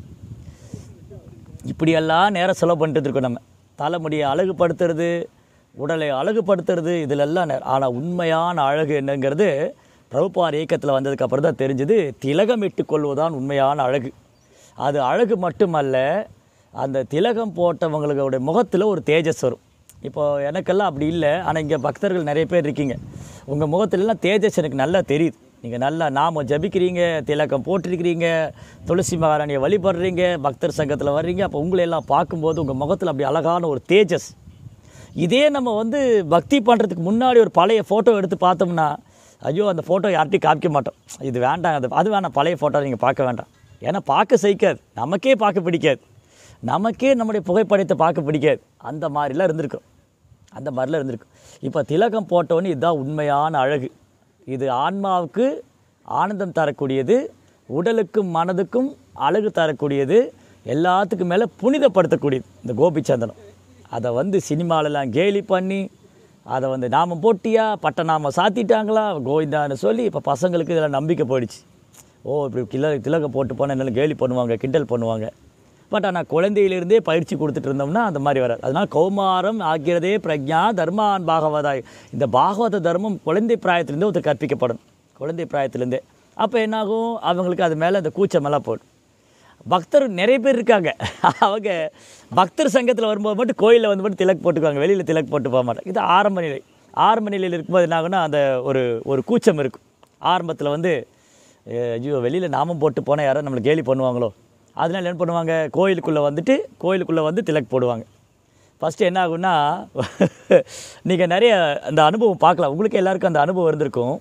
இப்படியெல்லாம் நேரம் செலவு பண்ணிட்டு இருக்கோம் நம்ம தலைமுடியை அழகுபடுத்துறது உடலை அழகுபடுத்துறது இதிலெல்லாம் நேரம் ஆனால் உண்மையான அழகு என்னங்கிறது பிரபுபார் இயக்கத்தில் வந்ததுக்கு அப்புறம் தான் தெரிஞ்சது திலகமிட்டு கொள்வதுதான் உண்மையான அழகு அது அழகு மட்டுமல்ல அந்த திலகம் போட்டவங்களுடைய முகத்தில் ஒரு தேஜஸ் வரும் இப்போ எனக்கெல்லாம் அப்படி இல்லை ஆனால் இங்கே பக்தர்கள் நிறைய பேர் இருக்கீங்க உங்கள் முகத்துலலாம் தேஜஸ் எனக்கு நல்லா தெரியுது நீங்கள் நல்லா நாம ஜபிக்கிறீங்க திலக்கம் போட்டிருக்கிறீங்க துளசி மகாராணியை வழிபடுறீங்க பக்தர் சங்கத்தில் வர்றீங்க அப்போ உங்களை எல்லாம் பார்க்கும்போது உங்கள் முகத்தில் அப்படி அழகான ஒரு தேஜஸ் இதே நம்ம வந்து பக்தி பண்ணுறதுக்கு முன்னாடி ஒரு பழைய ஃபோட்டோ எடுத்து பார்த்தோம்னா ஐயோ அந்த ஃபோட்டோ யார்கிட்டையும் காமிக்க மாட்டோம் இது வேண்டாம் அது அது வேணாம் பழைய ஃபோட்டோ நீங்கள் பார்க்க வேண்டாம் ஏன்னா பார்க்க சகிக்காது நமக்கே பார்க்க பிடிக்காது நமக்கே நம்முடைய புகைப்படத்தை பார்க்க பிடிக்காது அந்த மாதிரிலாம் இருந்திருக்கும் அந்த மாதிரிலாம் இருந்திருக்கும் இப்போ திலகம் போட்டோன்னு இதுதான் உண்மையான அழகு இது ஆன்மாவுக்கு ஆனந்தம் தரக்கூடியது உடலுக்கும் மனதுக்கும் அழகு தரக்கூடியது எல்லாத்துக்கும் மேலே புனிதப்படுத்தக்கூடியது இந்த கோபிச்சந்தனம் அதை வந்து சினிமாலெல்லாம் கேலி பண்ணி அதை வந்து நாமம் போட்டியா பட்ட நாமம் சாத்திட்டாங்களா கோவிந்தான்னு சொல்லி இப்போ பசங்களுக்கு இதில் நம்பிக்கை போயிடுச்சு ஓ இப்படி கில திலகம் போட்டு போனால் என்னால கேலி பண்ணுவாங்க கிண்டல் பண்ணுவாங்க பட் ஆனால் குழந்தையிலிருந்தே பயிற்சி கொடுத்துட்டு இருந்தோம்னா அந்த மாதிரி வராது அதனால் கௌமாரம் ஆகிறதே பிரக்ஞா தர்மான் பாகவதாய் இந்த பாகவத தர்மம் குழந்தை பிராயத்திலேருந்தே ஒருத்தர் கற்பிக்கப்படும் குழந்தை பிராயத்திலேருந்தே அப்போ என்னாகும் அவங்களுக்கு அது மேலே அந்த கூச்சமெல்லாம் போடும் பக்தர் நிறைய பேர் இருக்காங்க அவங்க பக்தர் சங்கத்தில் வரும்போது மட்டும் கோயிலில் வந்து மட்டும் திலக் போட்டுக்குவாங்க வெளியில் திலக் போட்டு போக மாட்டாங்க இது ஆரம்ப நிலை ஆரம்ப நிலையில் இருக்கும்போது என்ன ஆகும்னா அந்த ஒரு ஒரு கூச்சம் இருக்கும் ஆரம்பத்தில் வந்து "ஏ, ஐயோ வெளியில் நாமம் போட்டு போனால் யாரும் நம்மளை கேலி பண்ணுவாங்களோ அதனால என்ன பண்ணுவாங்க கோயிலுக்குள்ளே வந்துட்டு கோயிலுக்குள்ளே வந்து திலக் போடுவாங்க ஃபஸ்ட்டு என்ன ஆகும்னா நீங்கள் நிறைய அந்த அனுபவம் பார்க்கலாம் உங்களுக்கு எல்லாருக்கும் அந்த அனுபவம் இருந்திருக்கும்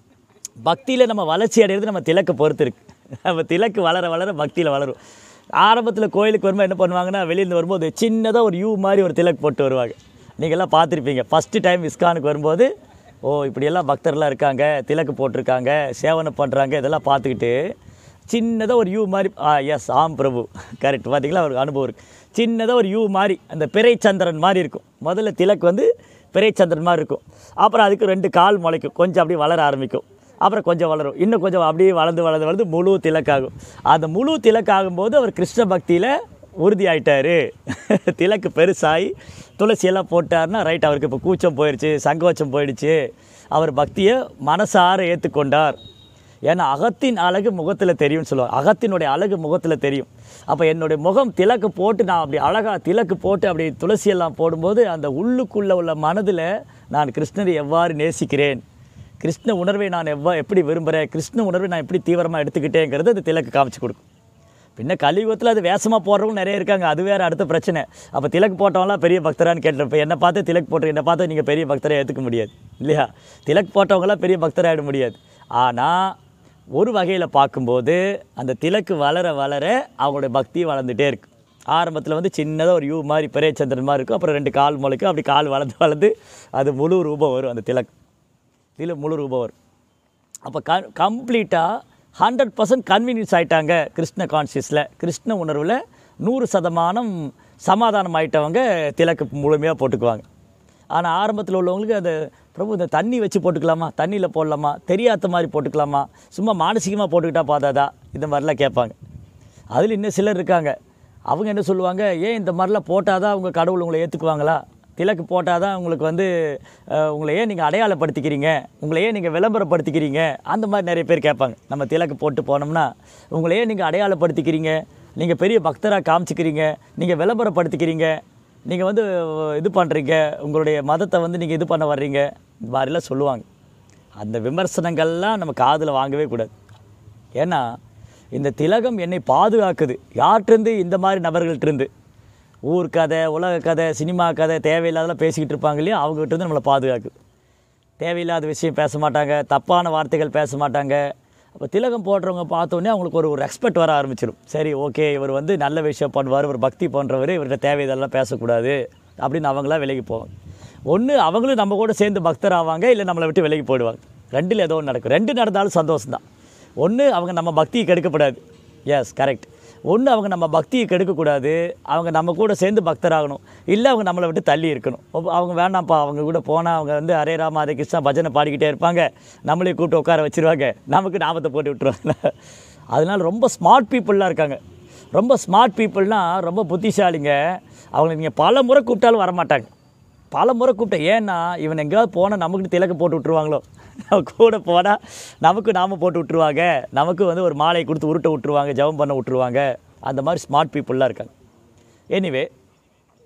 பக்தியில் நம்ம வளர்ச்சி அடைகிறது நம்ம திலக்கை பொறுத்து இருக்கு நம்ம திலக்கு வளர வளர பக்தியில் வளரும் ஆரம்பத்தில் கோயிலுக்கு வரும்போது என்ன பண்ணுவாங்கன்னா வெளியிருந்து வரும்போது சின்னதாக ஒரு யூ மாதிரி ஒரு திலக் போட்டு வருவாங்க நீங்கள்லாம் பார்த்துருப்பீங்க ஃபஸ்ட்டு டைம் இஸ்கானுக்கு வரும்போது ஓ இப்படியெல்லாம் பக்தர்லாம் இருக்காங்க திலக்கு போட்டிருக்காங்க சேவனை பண்ணுறாங்க இதெல்லாம் பார்த்துக்கிட்டு சின்னதாக ஒரு யூ மாதிரி ஆ எஸ் ஆம் பிரபு கரெக்ட் பார்த்தீங்களா ஒரு அனுபவம் இருக்குது சின்னதாக ஒரு யூ மாதிரி அந்த பிறை சந்திரன் மாதிரி இருக்கும் முதல்ல திலக்கு வந்து பிறை சந்திரன் மாதிரி இருக்கும் அப்புறம் அதுக்கு ரெண்டு கால் முளைக்கும் கொஞ்சம் அப்படியே வளர ஆரம்பிக்கும் அப்புறம் கொஞ்சம் வளரும் இன்னும் கொஞ்சம் அப்படியே வளர்ந்து வளர்ந்து வளர்ந்து முழு திலக்காகும் அந்த முழு திலக்காகும்போது அவர் கிருஷ்ண பக்தியில் உறுதி ஆயிட்டாரு திலக்கு பெருசாகி துளசியெல்லாம் போட்டாருன்னா ரைட் அவருக்கு இப்போ கூச்சம் போயிடுச்சு சங்கோச்சம் போயிடுச்சு அவர் பக்தியை மனசார ஏற்றுக்கொண்டார் ஏன்னா அகத்தின் அழகு முகத்தில் தெரியும்னு சொல்லுவாங்க அகத்தினுடைய அழகு முகத்தில் தெரியும் அப்போ என்னுடைய முகம் திலக்கு போட்டு நான் அப்படி அழகாக திலக்கு போட்டு அப்படி துளசியெல்லாம் போடும்போது அந்த உள்ளுக்குள்ளே உள்ள மனதில் நான் கிருஷ்ணரை எவ்வாறு நேசிக்கிறேன் கிருஷ்ண உணர்வை நான் எவ்வா எப்படி விரும்புகிறேன் கிருஷ்ண உணர்வை நான் எப்படி தீவிரமாக எடுத்துக்கிட்டேங்கிறது அது திலக்கு காமிச்சு கொடுக்கும் பின்ன கலியுகத்தில் அது வேஷமாக போடுறவங்க நிறைய இருக்காங்க அது வேறு அடுத்த பிரச்சனை அப்போ திலக் போட்டவங்களாம் பெரிய பக்தரான்னு கேட்டிருப்ப என்னை பார்த்து திலக் போட்டு என்னை பார்த்து நீங்கள் பெரிய பக்தரை ஏற்றுக்க முடியாது இல்லையா திலக் போட்டவங்களாம் பெரிய பக்தராகிட முடியாது ஆனால் ஒரு வகையில் பார்க்கும்போது அந்த திலக்கு வளர வளர அவங்களுடைய பக்தி வளர்ந்துட்டே இருக்கு ஆரம்பத்தில் வந்து சின்னதாக ஒரு யூ மாதிரி பெரிய சந்திரன் மாதிரி இருக்கும் அப்புறம் ரெண்டு கால் முளைக்கும் அப்படி கால் வளர்ந்து வளர்ந்து அது முழு ரூபம் வரும் அந்த திலக் இதில் முழு ரூபம் வரும் அப்போ க கம்ப்ளீட்டாக ஹண்ட்ரட் பர்சன்ட் கன்வீனியன்ஸ் ஆயிட்டாங்க கிருஷ்ண கான்சியஸில் கிருஷ்ண உணர்வில் நூறு சதமானம் சமாதானம் ஆயிட்டவங்க திலக்கு முழுமையாக போட்டுக்குவாங்க ஆனால் ஆரம்பத்தில் உள்ளவங்களுக்கு அந்த பிரபு இந்த தண்ணி வச்சு போட்டுக்கலாமா தண்ணியில் போடலாமா தெரியாத மாதிரி போட்டுக்கலாமா சும்மா மானசீகமாக போட்டுக்கிட்டா பார்த்தாதா இந்த மாதிரிலாம் கேட்பாங்க அதில் இன்னும் சிலர் இருக்காங்க அவங்க என்ன சொல்லுவாங்க ஏன் இந்த மாதிரிலாம் போட்டால் தான் அவங்க கடவுள் உங்களை ஏற்றுக்குவாங்களா திலக்கு போட்டால் தான் உங்களுக்கு வந்து அஹ், உங்களை ஏன் நீங்கள் அடையாளப்படுத்திக்கிறீங்க உங்களை ஏன் நீங்கள் விளம்பரப்படுத்திக்கிறீங்க அந்த மாதிரி நிறைய பேர் கேட்பாங்க நம்ம திலக்கு போட்டு போனோம்னா உங்களை ஏன் நீங்கள் அடையாளப்படுத்திக்கிறீங்க நீங்கள் பெரிய பக்தராக காமிச்சிக்கிறீங்க நீங்கள் விளம்பரப்படுத்திக்கிறீங்க நீங்கள் வந்து இது பண்ணுறீங்க உங்களுடைய மதத்தை வந்து நீங்கள் இது பண்ண வர்றீங்க இந்த மாதிரிலாம் சொல்லுவாங்க அந்த விமர்சனங்கள்லாம் நம்ம காதில் வாங்கவே கூடாது ஏன்னா இந்த திலகம் என்னை பாதுகாக்குது யார்கிட்டருந்து இந்த மாதிரி நபர்கள்ட்டிருந்து ஊர் கதை உலக கதை சினிமா கதை தேவையில்லாதெல்லாம் பேசிக்கிட்டு இருப்பாங்க இல்லையா அவங்ககிட்ட இருந்து நம்மளை பாதுகாக்குது தேவையில்லாத விஷயம் பேச மாட்டாங்க தப்பான வார்த்தைகள் பேச மாட்டாங்க அப்போ திலகம் போடுறவங்க பார்த்தோன்னே அவங்களுக்கு ஒரு ஒரு ரெஸ்பெக்ட் வர ஆரம்பிச்சிடும் சரி ஓகே இவர் வந்து நல்ல விஷயம் பண்ணுவார் இவர் பக்தி பண்ணுறவர் இவர்கிட்ட தேவை இதெல்லாம் பேசக்கூடாது அப்படின்னு அவங்களாம் விலகி போவாங்க ஒன்று அவங்களும் நம்ம கூட சேர்ந்து பக்தர் ஆவாங்க இல்லை நம்மளை விட்டு விலகி போயிடுவாங்க ரெண்டில் ஏதோ ஒன்று நடக்கும் ரெண்டு நடந்தாலும் சந்தோஷம்தான் ஒன்று அவங்க நம்ம பக்தியை கெடுக்கப்படாது எஸ் கரெக்ட் ஒன்று அவங்க நம்ம பக்தியை கெடுக்கக்கூடாது அவங்க நம்ம கூட சேர்ந்து பக்தராகணும் இல்லை அவங்க நம்மளை விட்டு தள்ளி இருக்கணும் ஒப்ப- அவங்க வேண்டாம்ப்பா அவங்க கூட போனால் அவங்க வந்து ஹரே ராம ஹரே கிருஷ்ணா பஜனை பாடிக்கிட்டே இருப்பாங்க நம்மளே கூப்பிட்டு உட்கார வச்சிருவாங்க நமக்கு நாமத்தை போட்டு விட்டுருவாங்க அதனால ரொம்ப ஸ்மார்ட் பீப்புளெலாம் இருக்காங்க ரொம்ப ஸ்மார்ட் பீப்புள்னால் ரொம்ப புத்திசாலிங்க அவங்க நீங்கள் பல முறை கூப்பிட்டாலும் வரமாட்டாங்க பல முறை கூப்பிட்டேன் ஏன்னா இவன் எங்கேயாவது போனால் நமக்கு திலக்கு போட்டு விட்ருவாங்களோ நம்ம கூட போனால் நமக்கு நாம போட்டு விட்ருவாங்க நமக்கு வந்து ஒரு மாலையை கொடுத்து உருட்ட விட்ருவாங்க ஜெபம் பண்ண விட்ருவாங்க அந்த மாதிரி ஸ்மார்ட் பீப்புளெலாம் இருக்காங்க எனிவே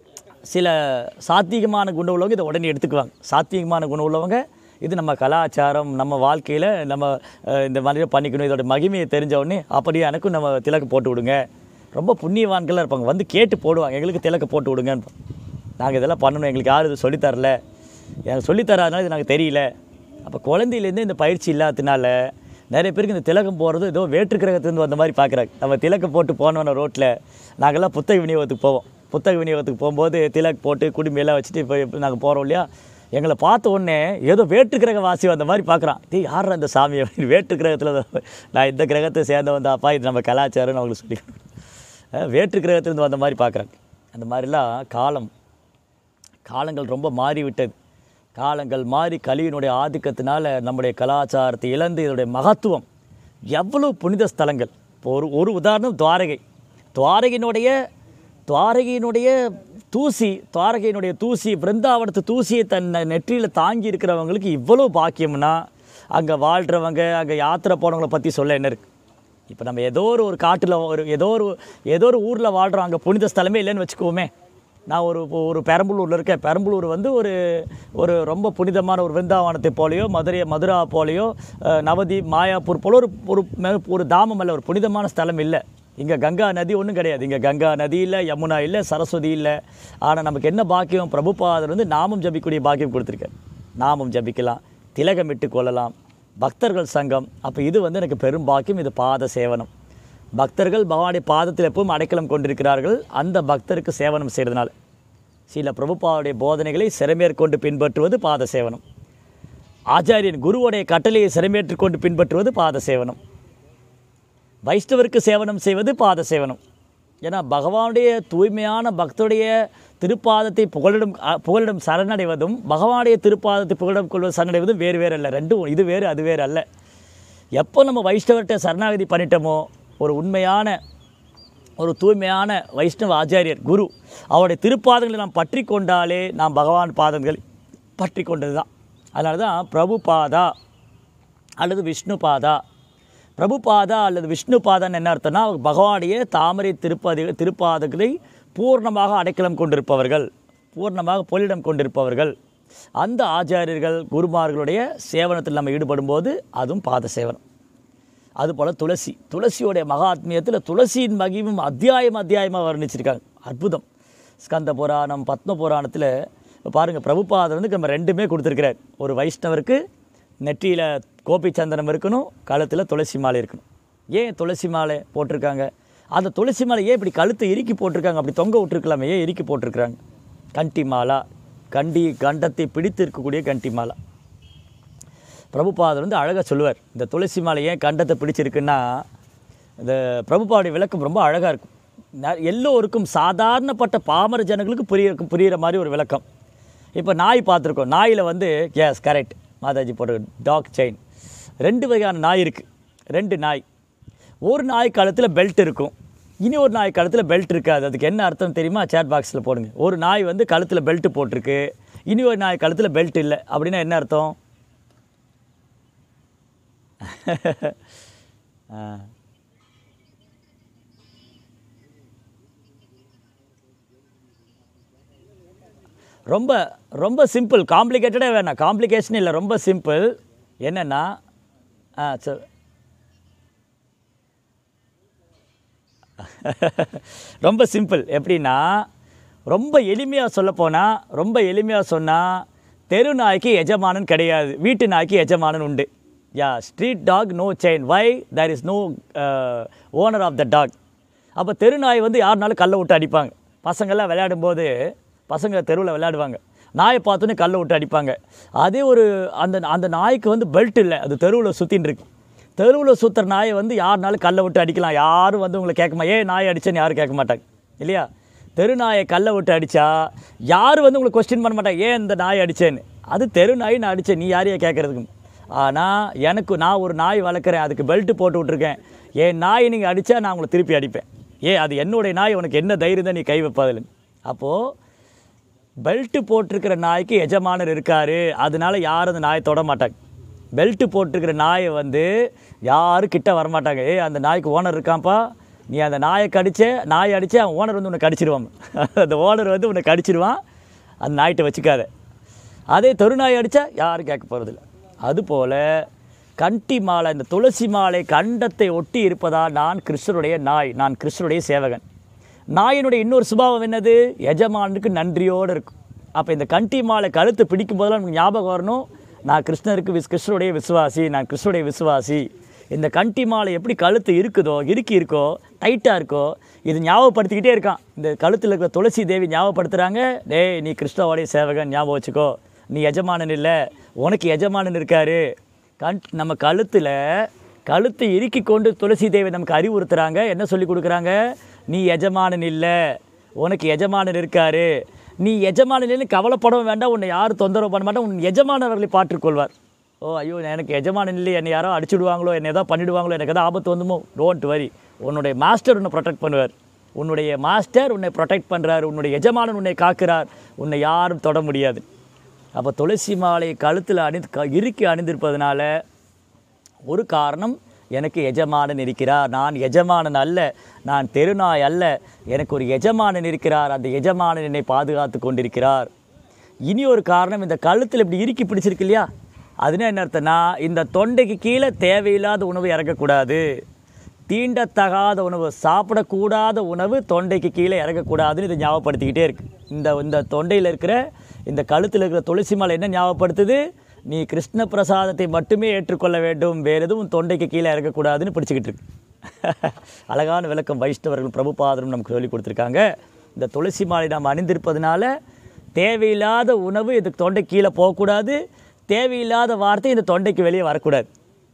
சில சாத்வீகமான குணம் உள்ளவங்க இதை உடனே எடுத்துக்குவாங்க சாத்வீகமான குணம் உள்ளவங்க இது நம்ம கலாச்சாரம் நம்ம வாழ்க்கையில் நம்ம அஹ், இந்த மாதிரி பண்ணிக்கணும் இதோட மகிமையை தெரிஞ்ச உடனே அப்படியே எனக்கும் நம்ம திலக்கு போட்டு விடுங்க ரொம்ப புண்ணியவான்களாக இருப்பாங்க வந்து கேட்டு போடுவாங்க எங்களுக்கு திலக்கு போட்டு விடுங்கன்னு நாங்கள் இதெல்லாம் பண்ணணும் எங்களுக்கு யாரும் இது சொல்லித் தரல எனக்கு சொல்லித் தராதனால இது நாங்கள் தெரியல அப்போ குழந்தையிலேருந்து இந்த பயிற்சி இல்லாததுனால நிறைய பேருக்கு இந்த திலகம் போகிறது ஏதோ வேற்று கிரகத்துலேருந்து வந்த மாதிரி பார்க்குறாங்க நம்ம திலக்கம் போட்டு போனோன்னு ரோட்டில் நாங்கள்லாம் புத்தக விநியோகத்துக்கு போவோம் புத்தக விநியோகத்துக்கு போகும்போது திலக் போட்டு குடும்பியெல்லாம் வச்சுட்டு இப்போ நாங்கள் போகிறோம் இல்லையா எங்களை பார்த்த உடனே ஏதோ வேற்று கிரக வாசி வந்த மாதிரி பார்க்குறான் டேய் யார் அந்த சாமி அப்படின்னு வேற்று கிரகத்தில் நான் இந்த கிரகத்தை சேர்ந்தவன் தான்ப்பா இது நம்ம கலாச்சாரம்னு அவங்களுக்கு சொல்லி அஹ் வேற்று கிரகத்திலேருந்து வந்த மாதிரி பார்க்குறாங்க அந்த மாதிரிலாம் காலம் காலங்கள் ரொம்ப மாறிவிட்டது காலங்கள் மாறி கலியினுடைய ஆதிக்கத்தினால நம்முடைய கலாச்சாரத்தை இழந்து இதனுடைய மகத்துவம் எவ்வளவு புனித ஸ்தலங்கள் இப்போ ஒரு ஒரு உதாரணம் துவாரகை துவாரகையினுடைய துவாரகையினுடைய தூசி துவாரகையினுடைய தூசி பிருந்தாவனத்து தூசியை தன் நெற்றியில் தாங்கி இருக்கிறவங்களுக்கு இவ்வளோ பாக்கியம்னா அங்கே வாழ்கிறவங்க அங்கே யாத்திரை போனவங்கள பற்றி சொல்ல என்ன இருக்குது இப்போ நம்ம ஏதோ ஒரு ஒரு காட்டில் ஒரு ஏதோ ஒரு ஏதோ ஒரு ஊரில் வாழ்கிறோம் அங்கே புனித ஸ்தலமே இல்லைன்னு வச்சுக்கோமே நான் ஒரு ஒரு பெரம்பலூரில் இருக்கேன் பெரம்பலூர் வந்து ஒரு ஒரு ரொம்ப புனிதமான ஒரு விருந்தாவனத்தை போலையோ மதுரை மதுரா போலையோ அஹ், நவதீப் மாயாப்பூர் போல ஒரு ஒரு மெ- ஒரு தாமம் இல்லை ஒரு புனிதமான ஸ்தலம் இல்லை இங்கே கங்கா நதி ஒன்றும் கிடையாது இங்கே கங்கா நதி இல்லை யமுனா இல்லை சரஸ்வதி இல்லை ஆனால் நமக்கு என்ன பாக்கியம் பிரபுபாதர் வந்து நாமம் ஜபிக்கக்கூடிய பாக்கியம் கொடுத்துருக்காரு நாமம் ஜபிக்கலாம் திலகமிட்டு கொள்ளலாம் பக்தர்கள் சங்கம் அப்போ இது வந்து எனக்கு பெரும் பாக்கியம் இது பாத சேவனம் பக்தர்கள் பகவானுடைய பாதத்தில் எப்பவும் அடைக்கலம் கொண்டிருக்கிறார்கள் அந்த பக்தருக்கு சேவனம் செய்கிறதுனால சில பிரபுபாவுடைய போதனைகளை சிறமேற்கொண்டு பின்பற்றுவது பாத சேவனம் ஆச்சாரியன் குருவுடைய கட்டளையை சிறமேற்றுக் கொண்டு பின்பற்றுவது பாத சேவனம் வைஷ்ணவருக்கு சேவனம் செய்வது பாத சேவனம் ஏன்னா பகவானுடைய தூய்மையான பக்தருடைய திருப்பாதத்தை புகழிடம் அ, புகழிடம் சரணடைவதும் பகவானுடைய திருப்பாதத்தை புகழிடம் கொள்வது சரணடைவதும் வேறு வேறு அல்ல ரெண்டும் இது வேறு அது வேறு அல்ல எப்போ நம்ம வைஷ்ணவர்கிட்ட சரணாகதி பண்ணிட்டோமோ ஒரு உண்மையான ஒரு தூய்மையான வைஷ்ணவ ஆச்சாரியர் குரு அவருடைய திருப்பாதங்களை நாம் பற்றி கொண்டாலே நாம் பகவான் பாதங்களை பற்றி கொண்டது தான் அதனால தான் பிரபு பாதா அல்லது விஷ்ணு பாதா பிரபு பாதா அல்லது விஷ்ணு பாதான்னு என்ன அர்த்தம்னா பகவானுடைய தாமரை திருப்பதி திருப்பாதங்களை பூர்ணமாக அடைக்கலம் கொண்டிருப்பவர்கள் பூர்ணமாக பொலிடம் கொண்டிருப்பவர்கள் அந்த ஆச்சாரியர்கள் குருமார்களுடைய சேவனத்தில் நம்ம ஈடுபடும்போது அதுவும் பாத சேவனம் அதுபோல் துளசி துளசியோடைய மகாத்மியத்தில் துளசியின் மகிமும் அத்தியாயம் அத்தியாயமாக வர்ணிச்சிருக்காங்க அற்புதம் ஸ்கந்த புராணம் பத்ம புராணத்தில் பாருங்கள் பிரபுபாதர் வந்து நம்ம ரெண்டுமே கொடுத்துருக்கிறார் ஒரு வைஷ்ணவருக்கு நெற்றியில் கோபி சந்தனம் இருக்கணும் கழுத்தில் துளசி மாலை இருக்கணும் ஏன் துளசி மாலை போட்டிருக்காங்க அந்த துளசி மாலை ஏன் இப்படி கழுத்தை இறுக்கி போட்டிருக்காங்க அப்படி தொங்க விட்டுருக்கலாமே ஏன் இறுக்கி போட்டிருக்கிறாங்க கண்டி மாலா கண்டி கண்டத்தை பிடித்து இருக்கக்கூடிய கண்டி மாலா பிரபுபாதர் வந்து அழகாக சொல்லுவார் இந்த துளசி மாலை ஏன் கண்டத்தை பிடிச்சிருக்குன்னா இந்த பிரபுபாவுடைய விளக்கம் ரொம்ப அழகாக இருக்கும் ந- எல்லோருக்கும் சாதாரணப்பட்ட பாமர ஜனங்களுக்கு புரிய புரிகிற மாதிரி ஒரு விளக்கம் இப்போ நாய் பார்த்துருக்கோம் நாயில் வந்து எஸ் கரெக்ட் மாதாஜி போட்ட டாக் செயின் ரெண்டு வகையான நாய் இருக்குது ரெண்டு நாய் ஒரு நாய் கழுத்தில் பெல்ட் இருக்கும் இனி ஒரு நாய் கழுத்தில் பெல்ட் இருக்காது அதுக்கு என்ன அர்த்தம் தெரியுமா சேட் பாக்ஸில் போடுங்க ஒரு நாய் வந்து கழுத்தில் பெல்ட் போட்டிருக்கு இனி ஒரு நாய் கழுத்தில் பெல்ட் இல்லை அப்படின்னா என்ன அர்த்தம் ஆ. ரொம்ப ரொம்ப சிம்பிள் காம்ப்ளிகேட்டடே வேணாம் காம்ப்ளிகேஷன் இல்லை ரொம்ப சிம்பிள் என்னென்னா ஆ சொல் ரொம்ப சிம்பிள் எப்படின்னா ரொம்ப எளிமையாக சொல்லப்போனால் ரொம்ப எளிமையாக சொன்னால் தெரு நாய்க்கு எஜமானன் கிடையாது வீட்டு நாய்க்கு எஜமானன் உண்டு yeah street dog no chain why there is no owner of the dog அப்போ தெரு நாய் வந்து யாருனாலும் கல்லை விட்டு அடிப்பாங்க பசங்கள்லாம் விளையாடும்போது பசங்க தெருவில் விளையாடுவாங்க நாயை பார்த்தோன்னே கல்லை விட்டு அடிப்பாங்க அதே ஒரு அந்த அந்த நாய்க்கு வந்து பெல்ட் இல்லை அது தெருவில் சுற்றின்னு இருக்கு தெருவில் சுற்றுற நாயை வந்து யாருனாலும் கல்லை விட்டு அடிக்கலாம் யாரும் வந்து உங்களை கேட்கமா ஏன் நாயை அடிச்சேன்னு யாரும் கேட்க மாட்டாங்க இல்லையா தெரு நாயை கல்லை விட்டு அடித்தா யாரும் வந்து உங்களை கொஸ்டின் பண்ண மாட்டாங்க ஏன் இந்த நாயை அடித்தேன்னு அது தெரு நாய் நான் அடித்தேன் நீ யாரையா கேட்குறதுக்கு ஆனால் எனக்கு நான் ஒரு நாய் வளர்க்குறேன் அதுக்கு பெல்ட்டு போட்டு விட்ருக்கேன் என் நாயை நீங்கள் அடித்தா நான் உங்களை திருப்பி அடிப்பேன் ஏ அது என்னுடைய நாய் உனக்கு என்ன தைரியம் தான் நீ கை வைப்பதில்லை அப்போது பெல்ட்டு போட்டிருக்கிற நாய்க்கு எஜமானர் இருக்காரு அதனால யாரும் அந்த நாயை தொட மாட்டாங்க பெல்ட்டு போட்டிருக்கிற நாயை வந்து யாரும் கிட்ட வரமாட்டாங்க ஏய் அந்த நாய்க்கு ஓனர் இருக்கான்ப்பா நீ அந்த நாயை கடிச்ச நாயை அடித்து அவன் ஓனர் வந்து உன்னை கடிச்சிருவான் அந்த ஓனர் வந்து உன்னை கடிச்சிருவான் அந்த நாய்கிட்ட வச்சுக்காத அதே தொருநாய் அடித்தா யாரும் கேட்க போகிறதில்ல அதுபோல் கண்டி மாலை இந்த துளசி மாலை கண்டத்தை ஒட்டி இருப்பதால் நான் கிருஷ்ணருடைய நாய் நான் கிருஷ்ணருடைய சேவகன் நாயினுடைய இன்னொரு சுபாவம் என்னது எஜமானுக்கு நன்றியோடு இருக்கும் அப்போ இந்த கண்டி மாலை கழுத்து பிடிக்கும் போதெல்லாம் நமக்கு ஞாபகம் வரணும் நான் கிருஷ்ணருக்கு விஸ் கிருஷ்ணருடைய விசுவாசி நான் கிருஷ்ணருடைய விசுவாசி இந்த கண்டி மாலை எப்படி கழுத்து இருக்குதோ இறுக்கி இருக்கோ டைட்டாக இருக்கோ இது ஞாபகப்படுத்திக்கிட்டே இருக்கான் இந்த கழுத்தில் இருக்கிற துளசி தேவி ஞாபகப்படுத்துகிறாங்க டேய் நீ கிருஷ்ணவோடைய சேவகன் ஞாபகம் வச்சுக்கோ நீ எஜமானன் இல்லை உனக்கு எஜமானன் இருக்காரு கண் நம்ம கழுத்தில் கழுத்தை இறுக்கி கொண்டு துளசி தேவி நமக்கு அறிவுறுத்துறாங்க என்ன சொல்லி கொடுக்குறாங்க நீ எஜமானன் இல்லை உனக்கு எஜமானன் இருக்காரு நீ எஜமானன் இல்லைன்னு கவலைப்படவும் வேண்டாம் உன்னை யாரும் தொந்தரவு பண்ண மாட்டா உன் எஜமானவர்களை பாற்றுக்கொள்வார் ஓ ஐயோ எனக்கு எஜமானன் இல்லை என்னை யாரோ அடிச்சுடுவாங்களோ என்னை ஏதாவது பண்ணிடுவாங்களோ எனக்கு ஏதாவது ஆபத்து வந்துமோ டோன்ட் வரி உன்னுடைய மாஸ்டர் உன்னை ப்ரொடெக்ட் பண்ணுவார் உன்னுடைய மாஸ்டர் உன்னை ப்ரொடெக்ட் பண்ணுறார் உன்னுடைய எஜமானன் உன்னை காக்கிறார் உன்னை யாரும் தொட முடியாது அப்போ துளசி மாலை கழுத்தில் அணிந்து க இறுக்கி அணிந்திருப்பதனால ஒரு காரணம் எனக்கு எஜமானன் இருக்கிறார் நான் எஜமானன் அல்ல நான் தெருநாய் அல்ல எனக்கு ஒரு எஜமானன் இருக்கிறார் அந்த எஜமானன் என்னை பாதுகாத்து கொண்டிருக்கிறார் இனி ஒரு காரணம் இந்த கழுத்தில் இப்படி இறுக்கி பிடிச்சிருக்கு இல்லையா அதுனா என்ன அர்த்தம்னா இந்த தொண்டைக்கு கீழே தேவையில்லாத உணவு இறக்கக்கூடாது தீண்டத்தகாத உணவு சாப்பிடக்கூடாத உணவு தொண்டைக்கு கீழே இறக்கக்கூடாதுன்னு இதை ஞாபகப்படுத்திக்கிட்டே இருக்கு இந்த இந்த தொண்டையில் இருக்கிற இந்த கழுத்தில் இருக்கிற துளசி மாலை என்ன ஞாபகப்படுத்துது நீ கிருஷ்ண பிரசாதத்தை மட்டுமே ஏற்றுக்கொள்ள வேண்டும் வேறு எதுவும் தொண்டைக்கு கீழே இறக்கக்கூடாதுன்னு பிடிச்சிக்கிட்டு இருக்கு அழகான விளக்கம் வைஷ்ணவர்கள் பிரபுபாதரும் நமக்கு சொல்லி கொடுத்துருக்காங்க இந்த துளசி மாலை நாம் அணிந்திருப்பதனால தேவையில்லாத உணவு இது தொண்டை கீழே போகக்கூடாது தேவையில்லாத வார்த்தை இந்த தொண்டைக்கு வெளியே வரக்கூடாது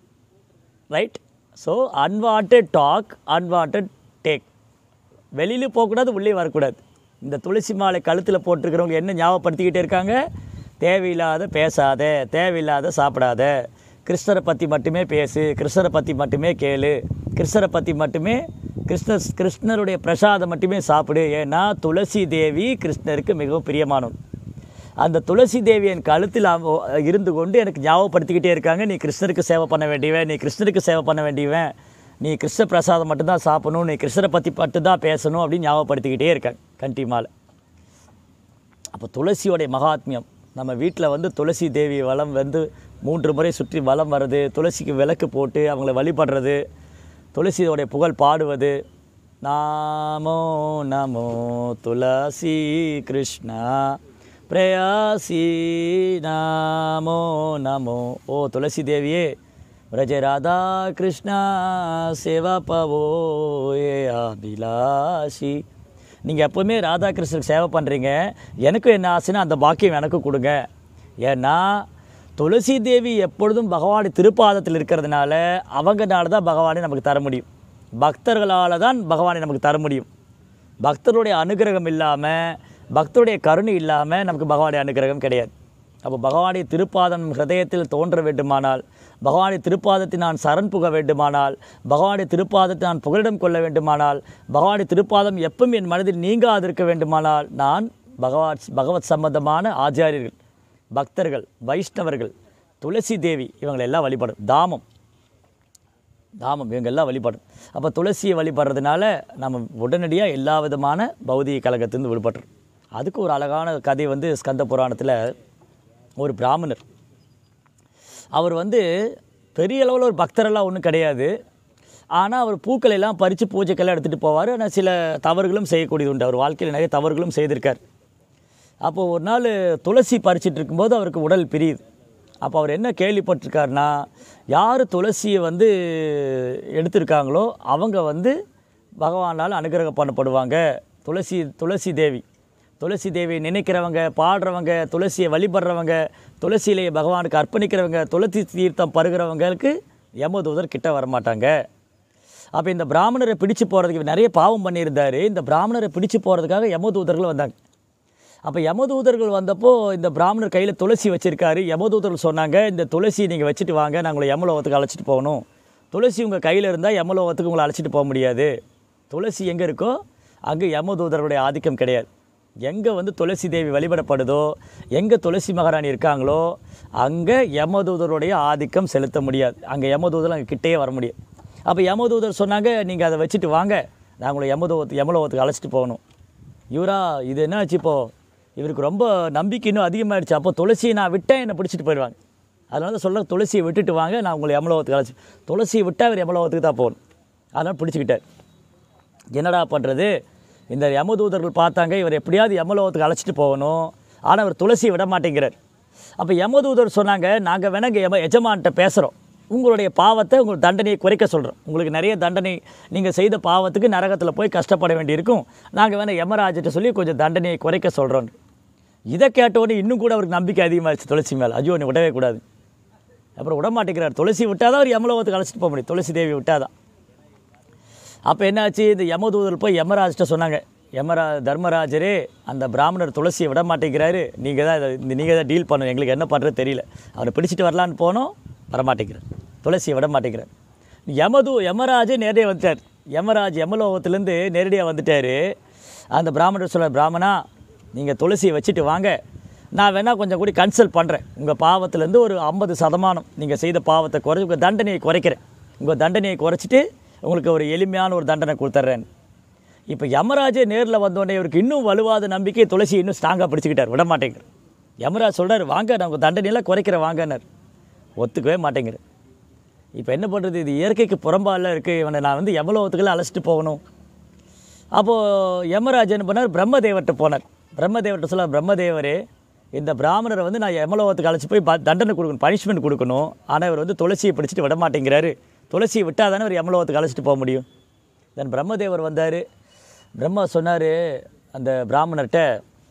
right so unwanted talk unwanted talk வெளியில போகக்கூடாது உள்ளே வரக்கூடாது இந்த துளசி மாலை கழுத்தில் போட்டிருக்கிறவங்க என்ன ஞாபகப்படுத்திக்கிட்டே இருக்காங்க தேவையில்லாத பேசாத தேவையில்லாத சாப்பிடாத கிருஷ்ணரை பற்றி மட்டுமே பேசு கிருஷ்ணரை பற்றி மட்டுமே கேளு கிருஷ்ணரை பற்றி மட்டுமே கிருஷ்ண கிருஷ்ணருடைய பிரசாதம் மட்டுமே சாப்பிடு ஏன்னா துளசி தேவி கிருஷ்ணருக்கு மிகவும் பிரியமானவன் அந்த துளசி தேவி என் கழுத்தில் அவ- இருந்து கொண்டு எனக்கு ஞாபகப்படுத்திக்கிட்டே இருக்காங்க நீ கிருஷ்ணருக்கு சேவை பண்ண வேண்டியவன் நீ கிருஷ்ணருக்கு சேவை பண்ண வேண்டியவன் நீ கிருஷ்ண பிரசாதம் மட்டும்தான் சாப்பிடணும் நீ கிருஷ்ணரை பற்றி மட்டும்தான் பேசணும் அப்படின்னு ஞாபகப்படுத்திக்கிட்டே இருக்காங்க கண்டி மாலை அப்போ துளசியோடைய மகாத்மியம் நம்ம வீட்டில் வந்து துளசி தேவி வலம் வந்து மூன்று முறை சுற்றி வலம் வர்றது துளசிக்கு விளக்கு போட்டு அவங்கள வழிபடுறது துளசியோடைய புகழ் பாடுவது நாமோ நமோ துளசி கிருஷ்ணா பிரயாசி நாமோ நமோ ஓ துளசி தேவியே பிரஜ ராதா கிருஷ்ணா சேவா பவோ ஏ அபிலாஷி நீங்கள் எப்போவுமே ராதாகிருஷ்ணருக்கு சேவை பண்ணுறீங்க எனக்கும் என்ன ஆசைன்னா அந்த பாக்கியம் எனக்கும் கொடுங்க ஏன்னா துளசி தேவி எப்பொழுதும் பகவானுடைய திருப்பாதத்தில் இருக்கிறதுனால அவங்கனால தான் பகவானை நமக்கு தர முடியும் பக்தர்களால் தான் பகவானை நமக்கு தர முடியும் பக்தருடைய அனுகிரகம் இல்லாமல் பக்தருடைய கருணை இல்லாமல் நமக்கு பகவானுடைய அனுகிரகம் கிடையாது அப்போ பகவானுடைய திருப்பாதம் நம் ஹிருதயத்தில் தோன்ற வேண்டுமானால் பகவானுடைய திருப்பாதத்தை நான் சரண் புக வேண்டுமானால் பகவானுடைய திருப்பாதத்தை நான் புகலிடம் கொள்ள வேண்டுமானால் பகவானுடைய திருப்பாதம் எப்பவும் என் மனதில் நீங்காதிருக்க வேண்டுமானால் நான் பகவான் பகவத் சம்பந்தமான ஆச்சாரியர்கள் பக்தர்கள் வைஷ்ணவர்கள் துளசி தேவி இவங்களை எல்லாம் வழிபடும் தாமம் தாமம் இவங்க எல்லாம் வழிபடும் அப்போ துளசியை வழிபடுறதுனால நம்ம உடனடியாக எல்லா விதமான பௌதிக கழகத்திலிருந்து விடுபட்டுரும் அதுக்கு ஒரு அழகான கதை வந்து ஸ்கந்த புராணத்தில் ஒரு பிராமணர் அவர் வந்து பெரிய அளவில் ஒரு பக்தரெல்லாம் ஒன்றும் கிடையாது ஆனால் அவர் பூக்களை எல்லாம் பறித்து பூஜைக்கெல்லாம் எடுத்துகிட்டு போவார் ஆனால் சில தவறுகளும் செய்யக்கூடியது உண்டு அவர் வாழ்க்கையில் நிறைய தவறுகளும் செய்திருக்கார் அப்போ ஒரு நாள் துளசி பறிச்சிட்டு இருக்கும்போது அவருக்கு உடல் பிரியுது அப்போ அவர் என்ன கேள்விப்பட்டிருக்காருனா யார் துளசியை வந்து எடுத்திருக்காங்களோ அவங்க வந்து பகவானால் அனுகிரகம் பண்ணப்படுவாங்க துளசி துளசி தேவி துளசி தேவியை நினைக்கிறவங்க பாடுறவங்க துளசியை வழிபடுறவங்க துளசியிலேயே பகவானுக்கு அர்ப்பணிக்கிறவங்க துளசி தீர்த்தம் பருகிறவங்களுக்கு யமதூதர் கிட்ட வரமாட்டாங்க அப்போ இந்த பிராமணரை பிடிச்சு போகிறதுக்கு இவர் நிறைய பாவம் பண்ணியிருந்தார் இந்த பிராமணரை பிடிச்சு போகிறதுக்காக யமதூதர்கள் வந்தாங்க அப்போ யமதூதர்கள் வந்தப்போ இந்த பிராமணர் கையில் துளசி வச்சுருக்காரு யமதூதர்கள் சொன்னாங்க இந்த துளசி நீங்கள் வச்சுட்டு வாங்க நான் உங்களை யமலோகத்துக்கு அழைச்சிட்டு போகணும் துளசி உங்கள் கையில் இருந்தால் யமலோகத்துக்கு உங்களை அழைச்சிட்டு போக முடியாது துளசி எங்கே இருக்கோ அங்கே யமதூதர்களுடைய ஆதிக்கம் கிடையாது எங்கே வந்து துளசி தேவி வழிபடப்படுதோ எங்கே துளசி மகாராணி இருக்காங்களோ அங்கே யமதூதருடைய ஆதிக்கம் செலுத்த முடியாது அங்கே யமதூதர் அங்கே கிட்டேயே வர முடியும் அப்போ யமதூதர் சொன்னாங்க நீங்கள் அதை வச்சுட்டு வாங்க நான் உங்களை யமலோகத்து யமலோகத்துக்கு அழைச்சிட்டு போகணும் இவரா இது என்ன ஆச்சு இப்போ இவருக்கு ரொம்ப நம்பிக்கை இன்னும் அதிகமாகிடுச்சு அப்போ துளசியை நான் விட்டேன் என்னை பிடிச்சிட்டு போயிடுவாங்க அதனால தான் சொல்ல துளசியை விட்டுட்டு வாங்க நான் உங்களை யமலோகத்துக்கு அழைச்சி துளசியை விட்டால் அவர் யமலோகத்துக்கு தான் போகணும் அதனால் பிடிச்சிக்கிட்டார் என்னடா பண்ணுறது இந்த யமதூதர்கள் பார்த்தாங்க இவர் எப்படியாவது யமலோகத்துக்கு அழைச்சிட்டு போகணும் ஆனால் அவர் துளசியை விட மாட்டேங்கிறார் அப்போ யமதூதர் சொன்னாங்க நாங்கள் வேணாங்க யம எஜமான்கிட்ட பேசுகிறோம் உங்களுடைய பாவத்தை உங்கள் தண்டனையை குறைக்க சொல்கிறோம் உங்களுக்கு நிறைய தண்டனை நீங்கள் செய்த பாவத்துக்கு நரகத்தில் போய் கஷ்டப்பட வேண்டியிருக்கும் நாங்கள் வேணால் யமராஜிட்ட சொல்லி கொஞ்சம் தண்டனையை குறைக்க சொல்கிறோம் இதை கேட்டவுடனே இன்னும் கூட அவருக்கு நம்பிக்கை அதிகமாகிடுச்சு துளசி மேலே ஐயோ நீ விடவே கூடாது அப்புறம் விட மாட்டேங்கிறார் துளசி விட்டால் தான் அவர் யமலோகத்துக்கு அழைச்சிட்டு போக முடியும் துளசி தேவி விட்டாதான் அப்போ என்னாச்சு இந்த யமதூதர் போய் யமராஜ்கிட்ட சொன்னாங்க யமரா தர்மராஜரே அந்த பிராமணர் துளசியை விட மாட்டேங்கிறாரு நீங்கள் தான் இதை இந்த நீங்கள் தான் டீல் பண்ணணும் எங்களுக்கு என்ன பண்ணுறது தெரியல அவரை பிடிச்சிட்டு வரலான்னு போனோம் வரமாட்டேங்கிறார் துளசியை விட மாட்டேங்கிறார் யமது யமராஜே நேரடியாக வந்துட்டார் யமராஜ் யமலோகத்துலேருந்து நேரடியாக வந்துட்டார் அந்த பிராமணர் சொல்ல பிராமணா நீங்கள் துளசியை வச்சுட்டு வாங்க நான் வேணால் கொஞ்சம் கூடி கன்சல்ட் பண்ணுறேன் உங்கள் பாவத்துலேருந்து ஒரு ஐம்பது சதமானம் நீங்கள் செய்த பாவத்தை குறை உங்கள் தண்டனையை குறைக்கிறேன் உங்கள் தண்டனையை குறைச்சிட்டு உங்களுக்கு ஒரு எளிமையான ஒரு தண்டனை கொடுத்துட்றேன் இப்போ யமராஜே நேரில் வந்தோடனே இவருக்கு இன்னும் வலுவாத நம்பிக்கை துளசி இன்னும் ஸ்ட்ராங்காக பிடிச்சிக்கிட்டார் விட மாட்டேங்கிறார் யமராஜ் சொல்கிறார் வாங்க நான் உங்கள் தண்டனையெல்லாம் குறைக்கிறேன் வாங்கன்னார் ஒத்துக்கவே மாட்டேங்கிறார் இப்போ என்ன பண்ணுறது இது இயற்கைக்கு புறம்பால இருக்குது இவனை நான் வந்து எவ்வளோத்துக்கெல்லாம் அழைச்சிட்டு போகணும் அப்போது யமராஜ் என்ன பண்ணார் பிரம்மதேவர்கிட்ட போனார் பிரம்மதேவர்கிட்ட சொல்ல பிரம்மதேவரே இந்த பிராமணரை வந்து நான் யமலோகத்துக்கு அழைச்சி போய் ப- தண்டனை கொடுக்கணும் பனிஷ்மெண்ட் கொடுக்கணும் ஆனால் இவர் வந்து துளசியை பிடிச்சிட்டு விட மாட்டேங்கிறாரு துளசியை விட்டால் தானே இவர் யமலோகத்துக்கு அழைச்சிட்டு போக முடியும் தென் பிரம்மதேவர் வந்தார் பிரம்மா சொன்னார் அந்த பிராமணர்கிட்ட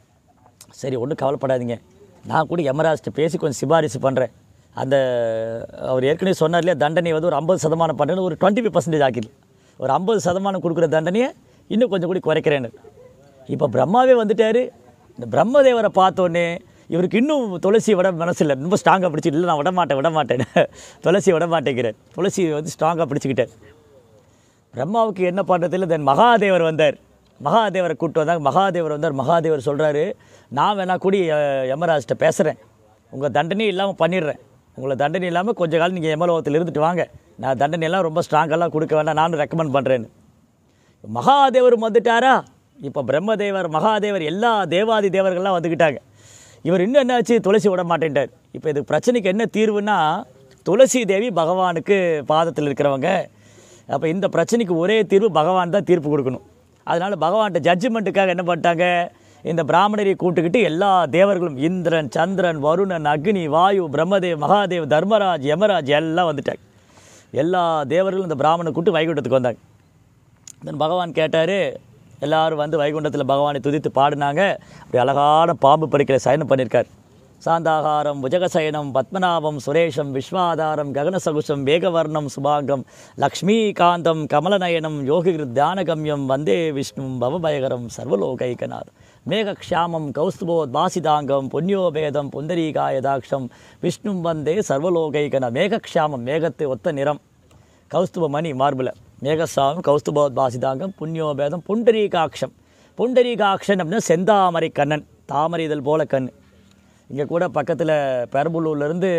சரி ஒன்றும் கவலைப்படாதீங்க நான் கூட யமராஜ்கிட்ட பேசி கொஞ்சம் சிபாரிசு பண்ணுறேன் அந்த அவர் ஏற்கனவே சொன்னார் இல்லையா தண்டனை வந்து ஒரு ஐம்பது சதமானம் பண்ணுறேன்னு ஒரு டுவெண்ட்டி ஃபைவ் பர்சன்டேஜ் ஆக்கிடு ஒரு ஐம்பது சதமானம் கொடுக்குற தண்டனையை இன்னும் கொஞ்சம் கூட குறைக்கிறேன்னு இப்போ பிரம்மாவே வந்துட்டார் இந்த பிரம்மதேவரை பார்த்தோன்னே இவருக்கு இன்னும் துளசி விட மனசு இல்லை ரொம்ப ஸ்ட்ராங்காக பிடிச்சிட்டு இல்லை நான் விட மாட்டேன் விட மாட்டேன் துளசி விட மாட்டேங்கிறார் துளசி வந்து ஸ்ட்ராங்காக பிடிச்சிக்கிட்டார் பிரம்மாவுக்கு என்ன பண்ணுறதில்ல தென் மகாதேவர் வந்தார் மகாதேவரை கூப்பிட்டு வந்தாங்க மகாதேவர் வந்தார் மகாதேவர் சொல்கிறாரு நான் வேணா கூடி அஹ், யமராஜ்கிட்ட பேசுகிறேன் உங்கள் தண்டனையும் இல்லாமல் பண்ணிடுறேன் உங்களை தண்டனை இல்லாமல் கொஞ்ச காலம் நீங்கள் யமலோகத்தில் இருந்துட்டு வாங்க நான் தண்டனையெல்லாம் ரொம்ப ஸ்ட்ராங்கெல்லாம் கொடுக்க வேண்டாம் நானும் ரெக்கமெண்ட் பண்ணுறேன்னு மகாதேவரும் வந்துட்டாரா இப்போ பிரம்மதேவர் மகாதேவர் எல்லா தேவாதி தேவர்கள்லாம் வந்துக்கிட்டாங்க இவர் இன்னும் என்னாச்சு துளசி விட மாட்டேன்ட்டார் இப்போ இதுக்கு பிரச்சனைக்கு என்ன தீர்வுனா துளசி தேவி பகவானுக்கு பாதத்தில் இருக்கிறவங்க அப்போ இந்த பிரச்சனைக்கு ஒரே தீர்வு பகவான் தான் தீர்ப்பு கொடுக்கணும் அதனால் பகவான்கிட்ட ஜட்ஜ்மெண்ட்டுக்காக என்ன பண்ணிட்டாங்க இந்த பிராமணரை கூட்டுக்கிட்டு எல்லா தேவர்களும் இந்திரன் சந்திரன் வருணன் அக்னி வாயு பிரம்மதேவ் மகாதேவ் தர்மராஜ் யமராஜ் எல்லாம் வந்துட்டாங்க எல்லா தேவர்களும் இந்த பிராமணனை கூட்டு வைகுண்டத்துக்கு வந்தாங்க தென் பகவான் கேட்டார் எல்லாரும் வந்து வைகுண்டத்தில் பகவானை துதித்து பாடினாங்க அப்படி அழகான பாம்பு பறிக்கலை சயனம் பண்ணியிருக்கார் சாந்தாகாரம் புஜகசயனம் பத்மநாபம் சுரேஷம் விஸ்வாதாரம் ககனசகுஷம் வேகவர்ணம் சுபாங்கம் லக்ஷ்மீகாந்தம் கமலநயனம் யோகிகிருத் தியானகம்யம் வந்தே விஷ்ணும் பவபயகரம் சர்வலோகைகநாத் மேகக்ஷாமம் கௌஸ்துபோத்பாசிதாங்கம் புண்ணியோபேதம் புந்தரீகாயதாட்சம் விஷ்ணும் வந்தே சர்வலோகைகன மேகக்ஷாமம் மேகத்தை ஒத்த நிறம் கௌஸ்துப மணி மார்பில் மேகசாமம் கௌஸ்துபோத்பாசிதாங்கம் புண்ணியோபேதம் புண்டரீகாட்சம் புண்டரீகாட்சன் அப்படின்னா செந்தாமரை கண்ணன் தாமரை இதழ் போல கண் இங்கே கூட பக்கத்தில் பெரம்பலூர்லேருந்து